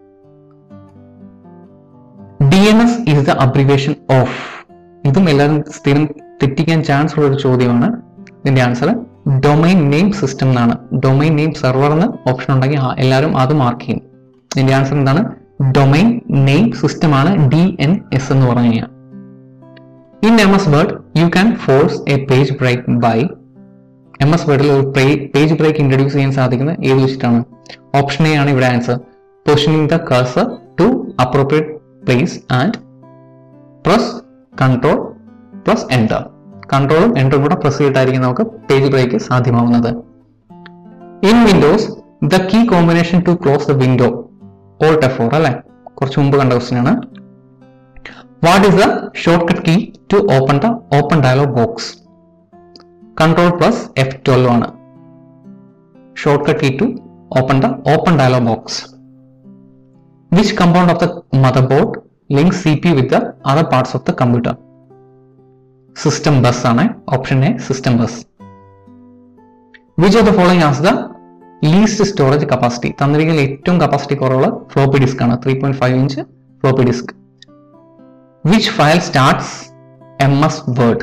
D N S is the abbreviation of ഇതും എല്ലാവരും സ്ഥിരം തെറ്റിക്കാൻ ചാൻസ് ഉള്ള ഒരു ചോദ്യമാണ് ഇതിന്റെ ആൻസർ ഡൊമൈൻ നെയിം സിസ്റ്റം എന്നാണ് ഡൊമൈൻ നെയിം സെർവർ എന്ന് ഓപ്ഷൻ ഉണ്ടെങ്കിൽ ആ- എല്ലാവരും അത് മാർക്ക് ചെയ്യും ഇതിന്റെ ആൻസർ എന്താണ് ഡൊമൈൻ നെയിം സിസ്റ്റം ആണ് ഡി എൻ എസ് എന്ന് പറഞ്ഞു കഴിഞ്ഞാൽ in M S word you can force a page break by M S വേർഡിൽ ഒരു പേജ് ബ്രേക്ക് ഇൻട്രൊഡ്യൂസ് ചെയ്യാൻ സാധിക്കുന്നത് ഏത് വെച്ചിട്ടാണ് ഓപ്ഷൻ എ ആണ് ഇവിടെ answer positioning the cursor to appropriate place and press control plus enter കൺട്രോളും എൻ്ററും കൂടെ പ്രസ് ചെയ്തിട്ടായിരിക്കും നമുക്ക് പേജ് ബ്രേക്ക് സാധ്യമാവുന്നത് in windows the key combination to close the window alt F four അല്ലെ കുറച്ച് മുമ്പ് കണ്ട ക്വസ്റ്റ്യൻ ആണ് what is the shortcut key to open the open dialog box control plus F twelve ആണ് shortcut key to open the open dialog box which compound of the motherboard link C P with the other parts of the computer system bus ആണ് option A system bus which of the following as the least storage capacity തന്നിരിക്കുന്ന ഏറ്റവും capacity കുറവുള്ള floppy disk ആണ് three point five inch floppy disk which file starts M S word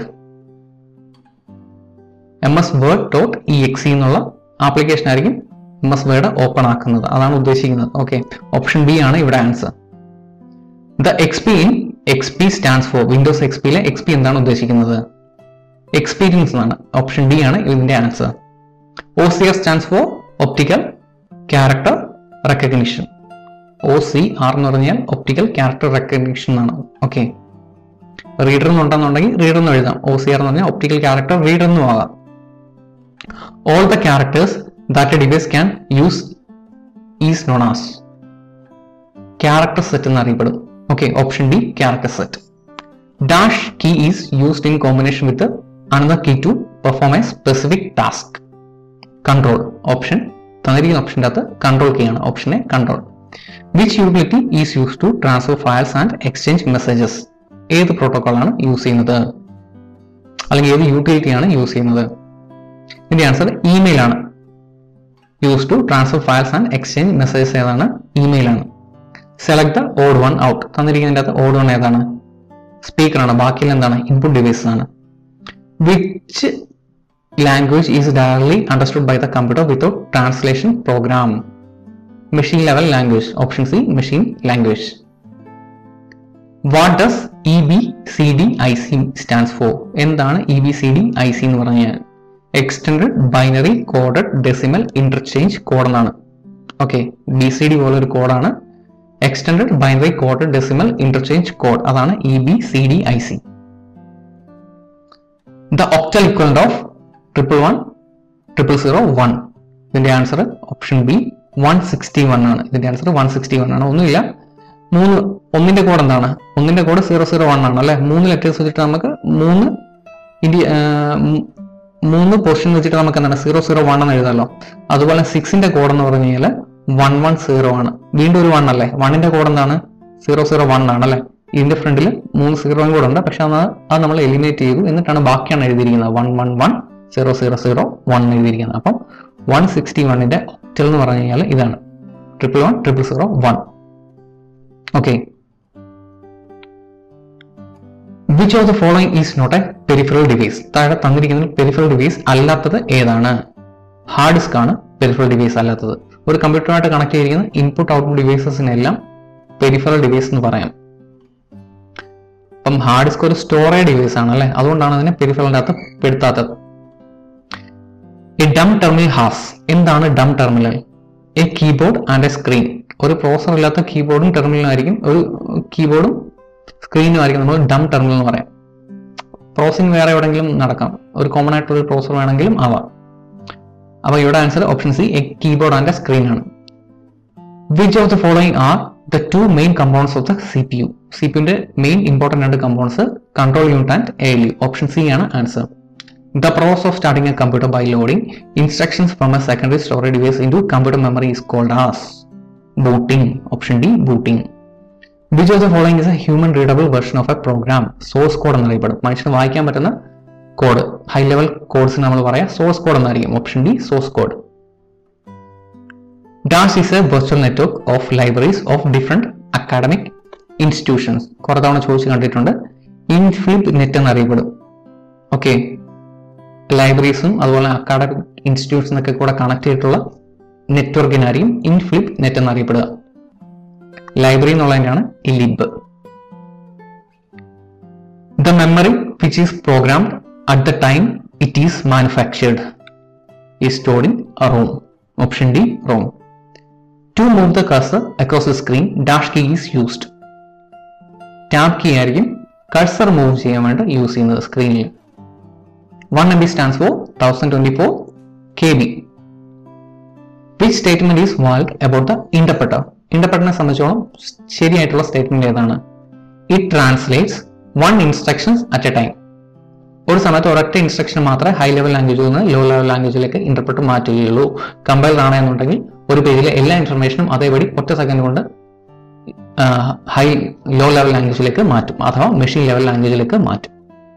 M S word dot E X എന്നുള്ള application ആയിരിക്കും M S word open ആക്കുന്നത് അതാണ് ഉദ്ദേശിക്കുന്നത് okay option B ആണ് ഇവിടെ answer the XP in XP stands for windows എക്സ്പിയിലെ XP എന്താണ് ഉദ്ദേശിക്കുന്നത് എക്സ്പീരിയൻസ് എന്നാണ് ഓപ്ഷൻ ഡി ആണ് ഇതിന്റെ answer O C R stands for optical character recognition O C R എന്ന് പറഞ്ഞാൽ ഒപ്റ്റിക്കൽ ക്യാരക്ടർ റെക്കഗ്നിഷൻ എന്നാണ് ഓക്കെ റീഡർ എന്നുണ്ടെന്നുണ്ടെങ്കിൽ റീഡർ എന്ന് എഴുതാം ഒ സി ആർ എന്ന് പറഞ്ഞാൽ ഒപ്റ്റിക്കൽ ക്യാരക്ടർ റീഡർ എന്നും ആകാം all the characters that a device can use is known as character set എന്നറിയപ്പെടും okay option D character set dash key is used in combination with another key to perform a specific task control option തന്നിരിക്കുന്ന ഓപ്ഷൻ്റെ അകത്ത് control key ആണ് option A control which utility is use to transfer files and exchange messages ഏത് protocol ആണ് use ചെയ്യുന്നത് അല്ലെങ്കിൽ ഏത് utility ആണ് യൂസ് ചെയ്യുന്നത് ഇതിന്റെ ആൻസർ ഇമെയിൽ ആണ് use to transfer files and exchange messages ഏതാണ് ഇമെയിൽ ആണ് select the odd one out തന്നിരിക്കുന്നതിന്റെ അകത്ത് ഓഡ് വൺ ഏതാണ് സ്പീക്കർ ആണ് ബാക്കിയിൽ എന്താണ് ഇൻപുട്ട് ഡിവൈസ് ആണ് which language is directly understood by the computer without translation program machine level language option C machine language what does E B C D I C stands for എന്താണ് E B C D I C എന്ന് പറഞ്ഞാൽ extend binary coded decimal interchange code എന്നാണ് okay B C D പോലെ ഒരു കോഡാണ് extend binary coded decimal interchange code അതാണ് E B C D I C the octal equivalent of triple one triple zero one ഇതിന്റെ answer option B one sixty one ആണ് ഇതിന്റെ answer one sixty one ആണ് ഒന്നുമില്ല മൂന്ന് ഒന്നിന്റെ code എന്താണ് ഒന്നിന്റെ കോഡ് സീറോ സീറോ വൺ ആണ് അല്ലെ മൂന്ന് ലെറ്റേഴ്സ് വെച്ചിട്ട് നമുക്ക് മൂന്ന് ഇൻഡി മൂന്ന് പൊസിഷൻ വെച്ചിട്ട് നമുക്ക് എന്താണ് സീറോ സീറോ വൺ എന്ന് എഴുതാമല്ലോ അതുപോലെ സിക്സിന്റെ കോഡ് എന്ന് പറഞ്ഞു കഴിഞ്ഞാൽ വൺ വൺ സീറോ ആണ് വീണ്ടും ഒരു വൺ അല്ലേ വണ്ണിന്റെ കോഡ് എന്താണ് സീറോ സീറോ വൺ ആണ് അല്ലെ ഇതിന്റെ ഫ്രണ്ടിൽ മൂന്ന് സീറോയും കൂടെ ഉണ്ട് പക്ഷെ അത് അത് നമ്മൾ എലിമിനേറ്റ് ചെയ്തു എന്നിട്ടാണ് ബാക്കിയാണ് എഴുതിയിരിക്കുന്നത് one one one zero zero zero one എഴുതിയിരിക്കുന്നത് അപ്പം വൺ സിക്സ്റ്റി വണ്ണിന്റെ ഒക്ടൽ എന്ന് പറഞ്ഞു കഴിഞ്ഞാൽ ഇതാണ് triple one triple zero one okay which of the following is not a peripheral device താഴെ തന്നിരിക്കുന്ന പെരിഫറൽ ഡിവൈസ് അല്ലാത്തത് ഏതാണ് ഹാർഡ് ഡിസ്ക് ആണ് പെരിഫറൽ ഡിവൈസ് അല്ലാത്തത് ഒരു കമ്പ്യൂട്ടറുമായിട്ട് കണക്ട് ചെയ്തിരിക്കുന്ന ഇൻപുട്ട് ഔട്ട്പുട്ട് ഡിവൈസസിനെല്ലാം പെരിഫറൽ ഡിവൈസ് എന്ന് പറയാം അപ്പം ഹാർഡ് ഡിസ്ക് ഒരു സ്റ്റോറേജ് ഡിവൈസ് ആണ് അല്ലെ അതുകൊണ്ടാണ് അതിനെ പെരിഫറലിന്റെ അകത്ത് പെടുത്താത്തത് എ ഡം ടെർമിനൽ ഹാസ് എന്താണ് dumb terminal a keyboard and a screen ഒരു പ്രോസർ ഇല്ലാത്ത കീബോർഡും ടെർമിനലും ആയിരിക്കും ഒരു കീബോർഡും സ്ക്രീനും ആയിരിക്കും നമ്മൾ ഡം ടെർമിനൽ എന്ന് പറയാം പ്രോസസിങ് വേറെ എവിടെയെങ്കിലും നടക്കാം ഒരു കോമൺ ആയിട്ടുള്ള പ്രോസർ വേണമെങ്കിലും ആവാം അപ്പൊ ഇവിടെ answer option C a keyboard and a screen ആണ് which of the following are the two main components of the C P U C P യുന്റെ മെയിൻ ഇമ്പോർട്ടന്റ് രണ്ട് components control unit and A L U option C ആണ് answer the process of starting a computer by loading instructions from a secondary storage device into computer memory is called as booting option D booting which of the following is a human readable version of a program source code എന്നറിയപ്പെടും മനുഷ്യന് വായിക്കാൻ പറ്റുന്ന code high level codes നമ്മൾ പറയാം source code എന്നായിരിക്കും option D source code dash is a virtual network of libraries of different academic institutions കുറെ തവണ ചോദിച്ച് കണ്ടിട്ടുണ്ട് ഇൻഫ്ലിപ്പ് നെറ്റ് എന്നറിയപ്പെടും ഓക്കെ ലൈബ്രറീസും അതുപോലെ അക്കാഡമിക് ഇൻസ്റ്റിറ്റ്യൂഷനൊക്കെ കൂടെ കണക്ട് ചെയ്തിട്ടുള്ള നെറ്റ്വർക്കിനായിരിക്കും ഇൻഫ്ലിപ്പ് നെറ്റ് എന്നറിയപ്പെടുക ലൈബ്രറി എന്നുള്ളതിനാണ് lib the memory which is programmed at the time it is manufactured is stored in a ROM. Option D, ROM. To move the cursor across the screen, dash key is used. Tab key ആയിരിക്കും cursor move ചെയ്യാൻ വേണ്ടി use ചെയ്യുന്നത് സ്ക്രീനിൽ one M B stands for thousand twenty four K B which statement is valid about the interpreter ഇന്റർപ്രട്ടറിനെ സംബന്ധിച്ചോളം ശരിയായിട്ടുള്ള statement ഏതാണ് it translates one instructions at a time ഒരു സമയത്ത് ഒരൊറ്റ ഇൻസ്ട്രക്ഷൻ മാത്രമേ ഹൈ ലെവൽ ലാംഗ്വേജിൽ നിന്ന് ലോ ലെവൽ ലാംഗ്വേജിലേക്ക് ഇന്റർപ്രറ്റ് മാറ്റുകയുള്ളൂ കമ്പൈൽഡ് ആണെന്നുണ്ടെങ്കിൽ ഒരു പേജിലെ എല്ലാ ഇൻഫർമേഷനും അതേപടി ഒറ്റ സെക്കൻഡ് കൊണ്ട് ഹൈ ലോ ലെവൽ ലാംഗ്വേജിലേക്ക് മാറ്റും അഥവാ മെഷീൻ ലെവൽ ലാംഗ്വേജിലേക്ക് മാറ്റും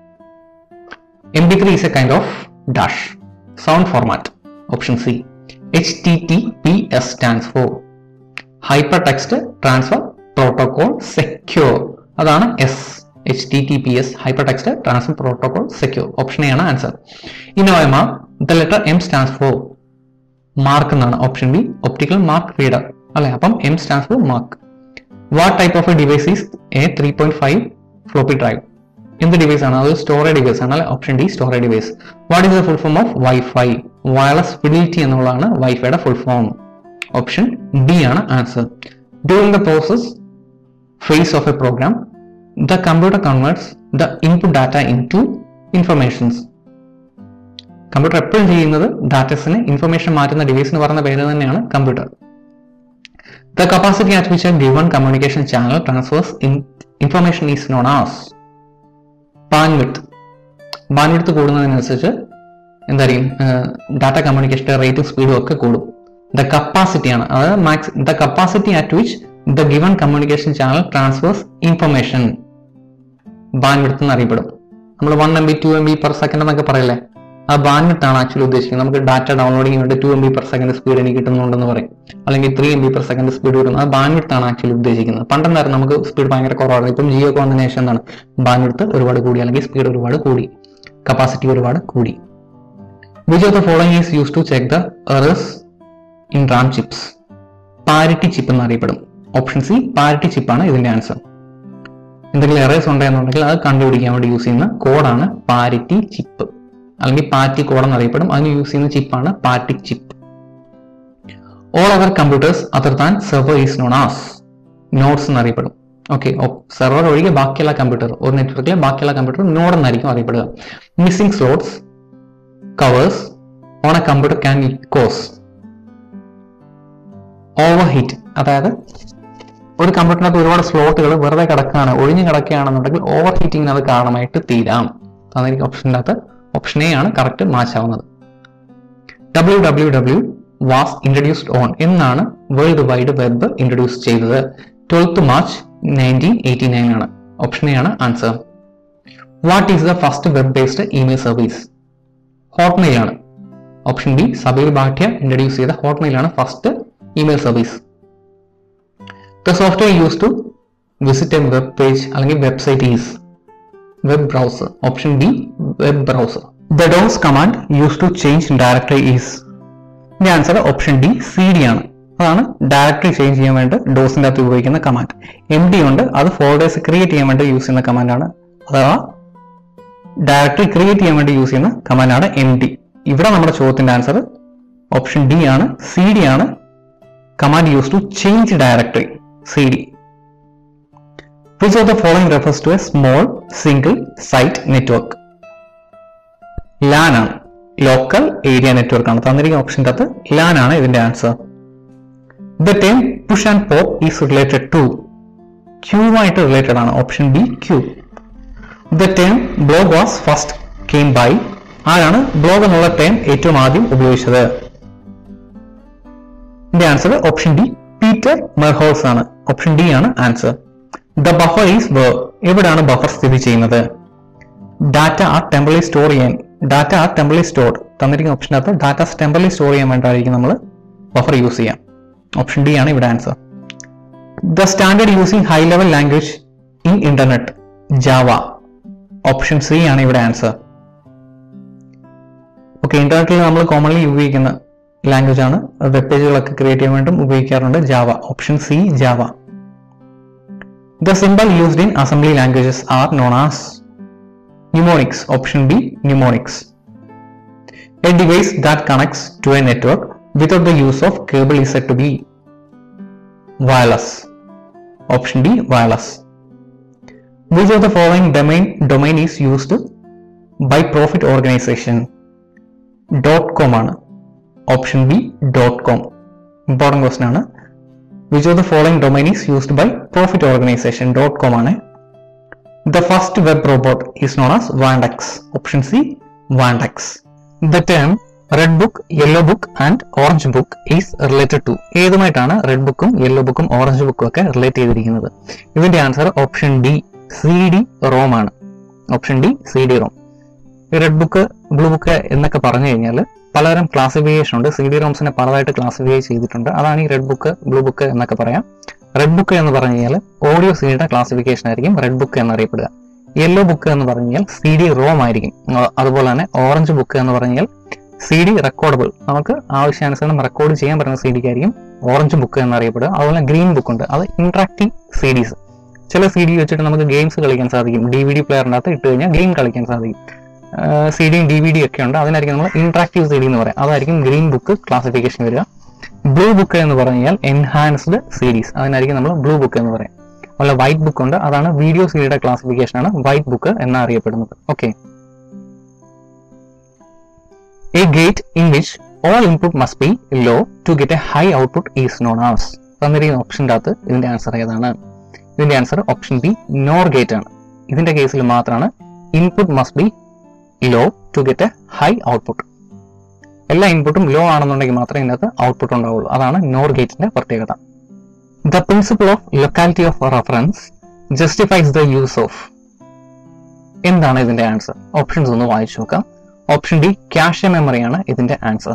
M B three is a kind of dash sound format option C H T T P S stands for hyper text transfer protocol secure അതാണ് S H T T P S hyper text transfer protocol secure option A ആണ് answer ഇനി OMR the letter M stands for mark എന്നാണ് option B optical mark reader അല്ലെ അപ്പം M stands for mark what type of a device is A three point five floppy drive എന്ത് device ആണ് അത് storage device ആണ് അല്ലെ option D storage device what is the full form of wifi wireless fidelity എന്നുള്ളതാണ് വൈഫൈയുടെ full form option D ആണ് answer during the process phase of a program, the computer converts the input data into informations. Computer എപ്പോഴും ചെയ്യുന്നത് ഡാറ്റസിന് information മാറ്റുന്ന device എന്ന് പറയുന്ന പേര് തന്നെയാണ് computer the capacity at which a given communication channel transfers information is known as bandwidth bandwidth കൂടുന്നതിനനുസരിച്ച് എന്തായിരിക്കും data കമ്മ്യൂണിക്കേഷന്റെ റേറ്റും സ്പീഡും ഒക്കെ കൂടും ദ കപ്പാസിറ്റി ആണ് അതായത് max the capacity at which the given communication channel transfers information bandwidth എന്നറിയപ്പെടും നമ്മൾ one M B two M B per second എന്നൊക്കെ പറയില്ലേ ആ ബാൻവിഡ്ത്ത് ആണ് ആക്ച്വലി ഉദ്ദേശിക്കുന്നത് നമുക്ക് ഡാറ്റ ഡൗൺലോഡിംഗ് വേണ്ടി two M B per second speed എനിക്ക് കിട്ടുന്നുണ്ടെന്ന് പറയും അല്ലെങ്കിൽ three M B per second speed കിട്ടുന്നത് അത് ബാൻവിഡ്ത്ത് ആണ് ആക്ച്വലി ഉദ്ദേശിക്കുന്നത് പണ്ടെന്നായിരുന്നു നമുക്ക് സ്പീഡ് ഭയങ്കര കുറവാണ് ഇപ്പം ജിയോ ഒക്കെ വന്നതിന് ശേഷം എന്താണ് ബാൻവിഡ്ത്ത് ഒരുപാട് കൂടി അല്ലെങ്കിൽ സ്പീഡ് ഒരുപാട് കൂടി കപ്പാസിറ്റി ഒരുപാട് കൂടി which of the following is use to check the errors in RAM chips parity chip എന്നറിയപ്പെടും ഓപ്ഷൻ സി പാരിറ്റി ചിപ്പാണ് ഇതിന്റെ ആൻസർ എന്തെങ്കിലും എറേഴ്സ് ഉണ്ടെന്നുണ്ടെങ്കിൽ അത് കണ്ടുപിടിക്കാൻ വേണ്ടി യൂസ് ചെയ്യുന്ന കോഡാണ് പാരിറ്റി ചിപ്പ് അല്ലെങ്കിൽ പാറ്റി കോഡ് എന്നറിയപ്പെടും അതിന് യൂസ് ചെയ്യുന്ന ചിപ്പാണ് parity chip all our computers other than server is known as nodes എന്നറിയപ്പെടും ഓക്കെ സെർവർ ഒഴികെ ബാക്കിയുള്ള കമ്പ്യൂട്ടർ ഒരു നെറ്റ്വർക്കിലെ ബാക്കിയുള്ള കമ്പ്യൂട്ടർ നോഡ് എന്നായിരിക്കും അറിയപ്പെടുക missing slots covers on a computer can cause overheat അതായത് ഒരു കമ്പ്യൂട്ടറിനകത്ത് ഒരുപാട് സ്ലോട്ടുകൾ വെറുതെ കിടക്കുകയാണ് ഒഴിഞ്ഞു കിടക്കുകയാണെന്നുണ്ടെങ്കിൽ ഓവർ ഹീറ്റിംഗിന് അത് കാരണമായിട്ട് തീരാം അതായിരിക്കും ഓപ്ഷൻ്റെ അകത്ത് ഓപ്ഷൻ എ ആണ് കറക്റ്റ് മാച്ച് ആവുന്നത് W W W was introduced on എന്നാണ് വേൾഡ് വൈഡ് വെബ് ഇൻട്രൊഡ്യൂസ് ചെയ്തത് twelfth March nineteen eighty nine ആണ് ഓപ്ഷൻ എ ആണ് answer what is the first web based email service Hotmail ആണ് option B Sabeer Bhatia introduce ചെയ്ത Hotmail ആണ് first email service the software use to visit a web page അല്ലെങ്കിൽ website is web browser option B web browser the DOS command use to change directory is ഇതിന്റെ answer option D C D ആണ് അതാണ് directory change ചെയ്യാൻ വേണ്ടി ഡോസിന്റെ അകത്ത് ഉപയോഗിക്കുന്ന command M D ഉണ്ട് അത് ഫോൾഡേഴ്സ് ക്രിയേറ്റ് ചെയ്യാൻ വേണ്ടി യൂസ് ചെയ്യുന്ന കമാൻഡാണ് അഥവാ ഡയറക്ടറി ക്രിയേറ്റ് ചെയ്യാൻ വേണ്ടി യൂസ് ചെയ്യുന്ന കമാൻഡാണ് എം ഡി ഇവിടെ നമ്മുടെ ചോദ്യത്തിന്റെ ആൻസർ ഓപ്ഷൻ ഡി ആണ് സി ഡി ആണ് command use to change directory C D which of the following refers to a small single site network LAN ആണ് ലോക്കൽ ഏരിയ നെറ്റ്വർക്ക് ആണ് തന്നിരിക്കുന്ന ഓപ്ഷൻ്റെ അകത്ത് ലാൻ ആണ് ഇതിന്റെ answer the term push and pop is related to ക്യൂവുമായിട്ട് related ആണ് option B queue the term blog was first came by ആരാണ് ബ്ലോഗ് എന്നുള്ള ടേം ഏറ്റവും ആദ്യം ഉപയോഗിച്ചത് ഇതിന്റെ answer option D Peter Merholz ആണ് ഓപ്ഷൻ ഡി ആണ് answer the buffer is where എവിടെയാണ് ബഫർ സ്ഥിതി ചെയ്യുന്നത് ഡാറ്റ ആ ടെമ്പറലി സ്റ്റോർ ചെയ്യാൻ ഡാറ്റ ആ ടെമ്പറലി സ്റ്റോർ തന്നിരിക്കുന്ന ഓപ്ഷനകത്ത് ഡാറ്റ ടെമ്പറലി സ്റ്റോർ ചെയ്യാൻ വേണ്ടിയിട്ടായിരിക്കും നമ്മൾ ബഫർ യൂസ് ചെയ്യാം ഓപ്ഷൻ ഡി ആണ് ഇവിടെ answer the standard using high level language in internet Java option C ആണ് ഇവിടെ ആൻസർ ഓക്കെ ഇന്റർനെറ്റിൽ നമ്മൾ കോമൺലി ഉപയോഗിക്കുന്ന ലാംഗ്വേജ് ആണ് വെബ് പേജുകളൊക്കെ ക്രിയേറ്റ് ചെയ്യാൻ വേണ്ടിയും ഉപയോഗിക്കാറുണ്ട് Java option C Java the simple used in assembly languages are known as mnemonics option B mnemonics a device that connects to a network without the use of cable is said to be wireless. Option D wireless. Which of the following domain domain is used by profit organization? Dot com ആണ് option B dot com important question ആണ് which of the following domain is used by profit organization dot com ആണ് the first web robot is known as Wandex option C Wandex the term red book yellow book and orange book is related to ഏതുമായിട്ടാണ് red ബുക്കും yellow ബുക്കും orange ബുക്കും ഒക്കെ relate ചെയ്തിരിക്കുന്നത് ഇതിന്റെ answer option D C D ROM ആണ് option D C D Rome red book blue book എന്നൊക്കെ പറഞ്ഞു കഴിഞ്ഞാൽ പലതരം ക്ലാസിഫിക്കേഷൻ ഉണ്ട് സി ഡി റോംസിനെ പലതായിട്ട് ക്ലാസിഫൈ ചെയ്തിട്ടുണ്ട് അതാണ് ഈ റെഡ് ബുക്ക് ബ്ലൂ ബുക്ക് എന്നൊക്കെ പറയാം റെഡ് ബുക്ക് എന്ന് പറഞ്ഞു കഴിഞ്ഞാൽ ഓഡിയോ സീഡിയുടെ ക്ലാസിഫിക്കേഷൻ ആയിരിക്കും റെഡ് ബുക്ക് എന്നറിയപ്പെടുക യെല്ലോ ബുക്ക് എന്ന് പറഞ്ഞു കഴിഞ്ഞാൽ സി ഡി റോം ആയിരിക്കും അഹ് അതുപോലെ തന്നെ ഓറഞ്ച് ബുക്ക് എന്ന് പറഞ്ഞാൽ സി ഡി റെക്കോർഡബിൾ നമുക്ക് ആവശ്യാനുസരണം റെക്കോർഡ് ചെയ്യാൻ പറ്റുന്ന സി ഡിക്ക് ആയിരിക്കും ഓറഞ്ച് ബുക്ക് എന്നറിയപ്പെടുക അതുപോലെ ഗ്രീൻ ബുക്ക് ഉണ്ട് അത് ഇന്ററാക്റ്റീവ് സി ഡീസ് ചില സി ഡി വെച്ചിട്ട് നമുക്ക് ഗെയിംസ് കളിക്കാൻ സാധിക്കും ഡി വി ഡി പ്ലെയറിൻ്റെ അകത്ത് ഇട്ട് കഴിഞ്ഞാൽ ഗെയിം കളിക്കാൻ സാധിക്കും സി ഡിയും ഡി വി ഡി ഒക്കെ ഉണ്ട് അതിനായിരിക്കും നമ്മൾ ഇന്ററാക്റ്റീവ് സി ഡി എന്ന് പറയാം അതായിരിക്കും ഗ്രീൻ ബുക്ക് ക്ലാസിഫിക്കേഷൻ വരിക ബ്ലൂ ബുക്ക് എന്ന് പറഞ്ഞു കഴിഞ്ഞാൽ എൻഹാൻസ്ഡ് സീരീസ് അതിനായിരിക്കും നമ്മൾ ബ്ലൂ ബുക്ക് എന്ന് പറയാം അതുപോലെ വൈറ്റ് ബുക്ക് ഉണ്ട് അതാണ് വീഡിയോ സീഡിയുടെ ക്ലാസിഫിക്കേഷൻ ആണ് വൈറ്റ് ബുക്ക് എന്നറിയപ്പെടുന്നത് okay A gate in which all input must be low to get a high output is known as തന്നിരിക്കുന്ന ഓപ്ഷൻ്റെ അകത്ത് ഇതിന്റെ ആൻസർ ഏതാണ് ഇതിന്റെ answer option B NOR gate ആണ് ഇതിന്റെ കേസിൽ മാത്രമാണ് input must be low to get a high output എല്ലാ ഇൻപുട്ടും ലോ ആണെന്നുണ്ടെങ്കിൽ മാത്രമേ ഇതിനകത്ത് ഔട്ട്പുട്ട് ഉണ്ടാവുള്ളൂ അതാണ് നോർ ഗേറ്റിന്റെ പ്രത്യേകത the principle of locality of reference justifies the use of എന്താണ് ഇതിന്റെ ആൻസർ ഓപ്ഷൻസ് ഒന്ന് വായിച്ചു നോക്കാം ഓപ്ഷൻ ഡി ക്യാഷ് മെമ്മറിയാണ് ഇതിന്റെ answer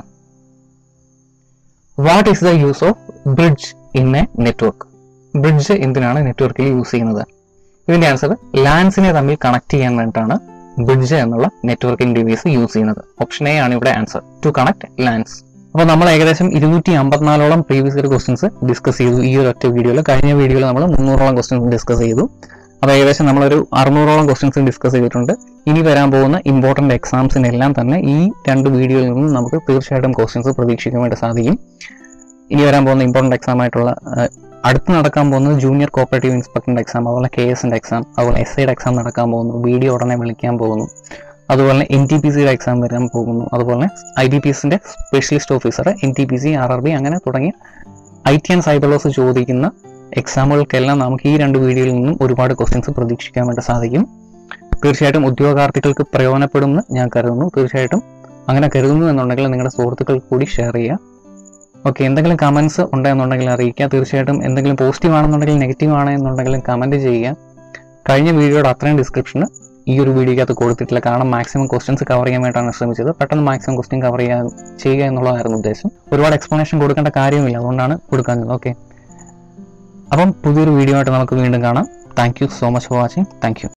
what is the use of bridge in a network bridge എന്തിനാണ് നെറ്റ്വർക്കിൽ യൂസ് ചെയ്യുന്നത് ഇതിന്റെ ആൻസർ ലാൻസിനെ തമ്മിൽ കണക്ട് ചെയ്യാൻ വേണ്ടിയിട്ടാണ് ബ്രിഡ്ജ് എന്നുള്ള നെറ്റ്വർക്കിംഗ് ഡിവൈസ് യൂസ് ചെയ്യുന്നത് ഓപ്ഷൻ എ ആണ് ഇവിടെ ആൻസർ ടു കണക്ട് ലാൻസ് അപ്പോൾ നമ്മൾ ഏകദേശം ഇരുന്നൂറ്റി അമ്പത്തിനാലോളം പ്രീവിയസ് ഇയർ ക്വസ്റ്റ്യൻസ് ഡിസ്കസ് ചെയ്തു ഈ ഒരു ഒറ്റ വീഡിയോയിൽ കഴിഞ്ഞ വീഡിയോയിൽ നമ്മൾ മുന്നൂറോളം ക്വസ്റ്റ്യൻസ് ഡിസ്കസ് ചെയ്തു അപ്പോൾ ഏകദേശം നമ്മളൊരു അറുന്നൂറോളം ക്വസ്റ്റ്യൻസ് ഡിസ്കസ് ചെയ്തിട്ടുണ്ട് ഇനി വരാൻ പോകുന്ന ഇമ്പോർട്ടൻ്റ് എക്സാംസിനെല്ലാം തന്നെ ഈ രണ്ട് വീഡിയോയിൽ നിന്നും നമുക്ക് തീർച്ചയായിട്ടും ക്വസ്റ്റ്യൻസ് പ്രതീക്ഷിക്കാൻ വേണ്ടി സാധിക്കും ഇനി വരാൻ പോകുന്ന ഇമ്പോർട്ടൻ്റ് എക്സാം ആയിട്ടുള്ള ആ, അടുത്ത് നടക്കാൻ പോകുന്നത് ജൂനിയർ കോപ്പറേറ്റീവ് ഇൻസ്പെക്ടറിൻ്റെ എക്സാം അതുപോലെ കെ എസിൻ്റെ എക്സാം അതുപോലെ എസ് ഐയുടെ എക്സാം നടക്കാൻ പോകുന്നു വീഡിയോ ഉടനെ വിളിക്കാൻ പോകുന്നു അതുപോലെ എൻ ടി പി സിയുടെ എക്സാം വരാൻ പോകുന്നു അതുപോലെ ഐ ഡി പി എസിൻ്റെ specialist officer N T P C R R B അങ്ങനെ തുടങ്ങിയ I T and cyber laws ചോദിക്കുന്ന എക്സാമുകൾക്കെല്ലാം നമുക്ക് ഈ രണ്ട് വീഡിയോയിൽ നിന്നും ഒരുപാട് ക്വസ്റ്റ്യൻസ് പ്രതീക്ഷിക്കാൻ വേണ്ടി സാധിക്കും തീർച്ചയായിട്ടും ഉദ്യോഗാർത്ഥികൾക്ക് പ്രയോജനപ്പെടുമെന്ന് ഞാൻ കരുതുന്നു തീർച്ചയായിട്ടും അങ്ങനെ കരുതുന്നു എന്നുണ്ടെങ്കിൽ നിങ്ങളുടെ സുഹൃത്തുക്കൾക്ക് കൂടി ഷെയർ ചെയ്യുക ഓക്കെ എന്തെങ്കിലും കമൻസ് ഉണ്ടെന്നുണ്ടെങ്കിൽ അറിയിക്കുക തീർച്ചയായിട്ടും എന്തെങ്കിലും പോസിറ്റീവ് ആണെന്നുണ്ടെങ്കിൽ നെഗറ്റീവ് ആണെന്നുണ്ടെങ്കിലും കമൻറ്റ് ചെയ്യുക കഴിഞ്ഞ വീഡിയോയുടെ അത്രയും ഡിസ്ക്രിപ്ഷന് ഈ ഒരു വീഡിയോക്കകത്ത് കൊടുത്തിട്ടില്ല കാരണം മാക്സിമം ക്വസ്റ്റ്യൻസ് കവർ ചെയ്യാൻ വേണ്ടിയിട്ടാണ് ശ്രമിച്ചത് പെട്ടെന്ന് മാക്സിമം ക്വസ്റ്റ്യൻ കവർ ചെയ്യാൻ ചെയ്യുക എന്നുള്ളതായിരുന്നു ഉദ്ദേശം ഒരുപാട് എക്സ്പ്ലനേഷൻ കൊടുക്കേണ്ട കാര്യമില്ല അതുകൊണ്ടാണ് കൊടുക്കാഞ്ഞത് ഓക്കെ അപ്പം പുതിയൊരു വീഡിയോ ആയിട്ട് നമുക്ക് വീണ്ടും കാണാം thank you so much for watching thank U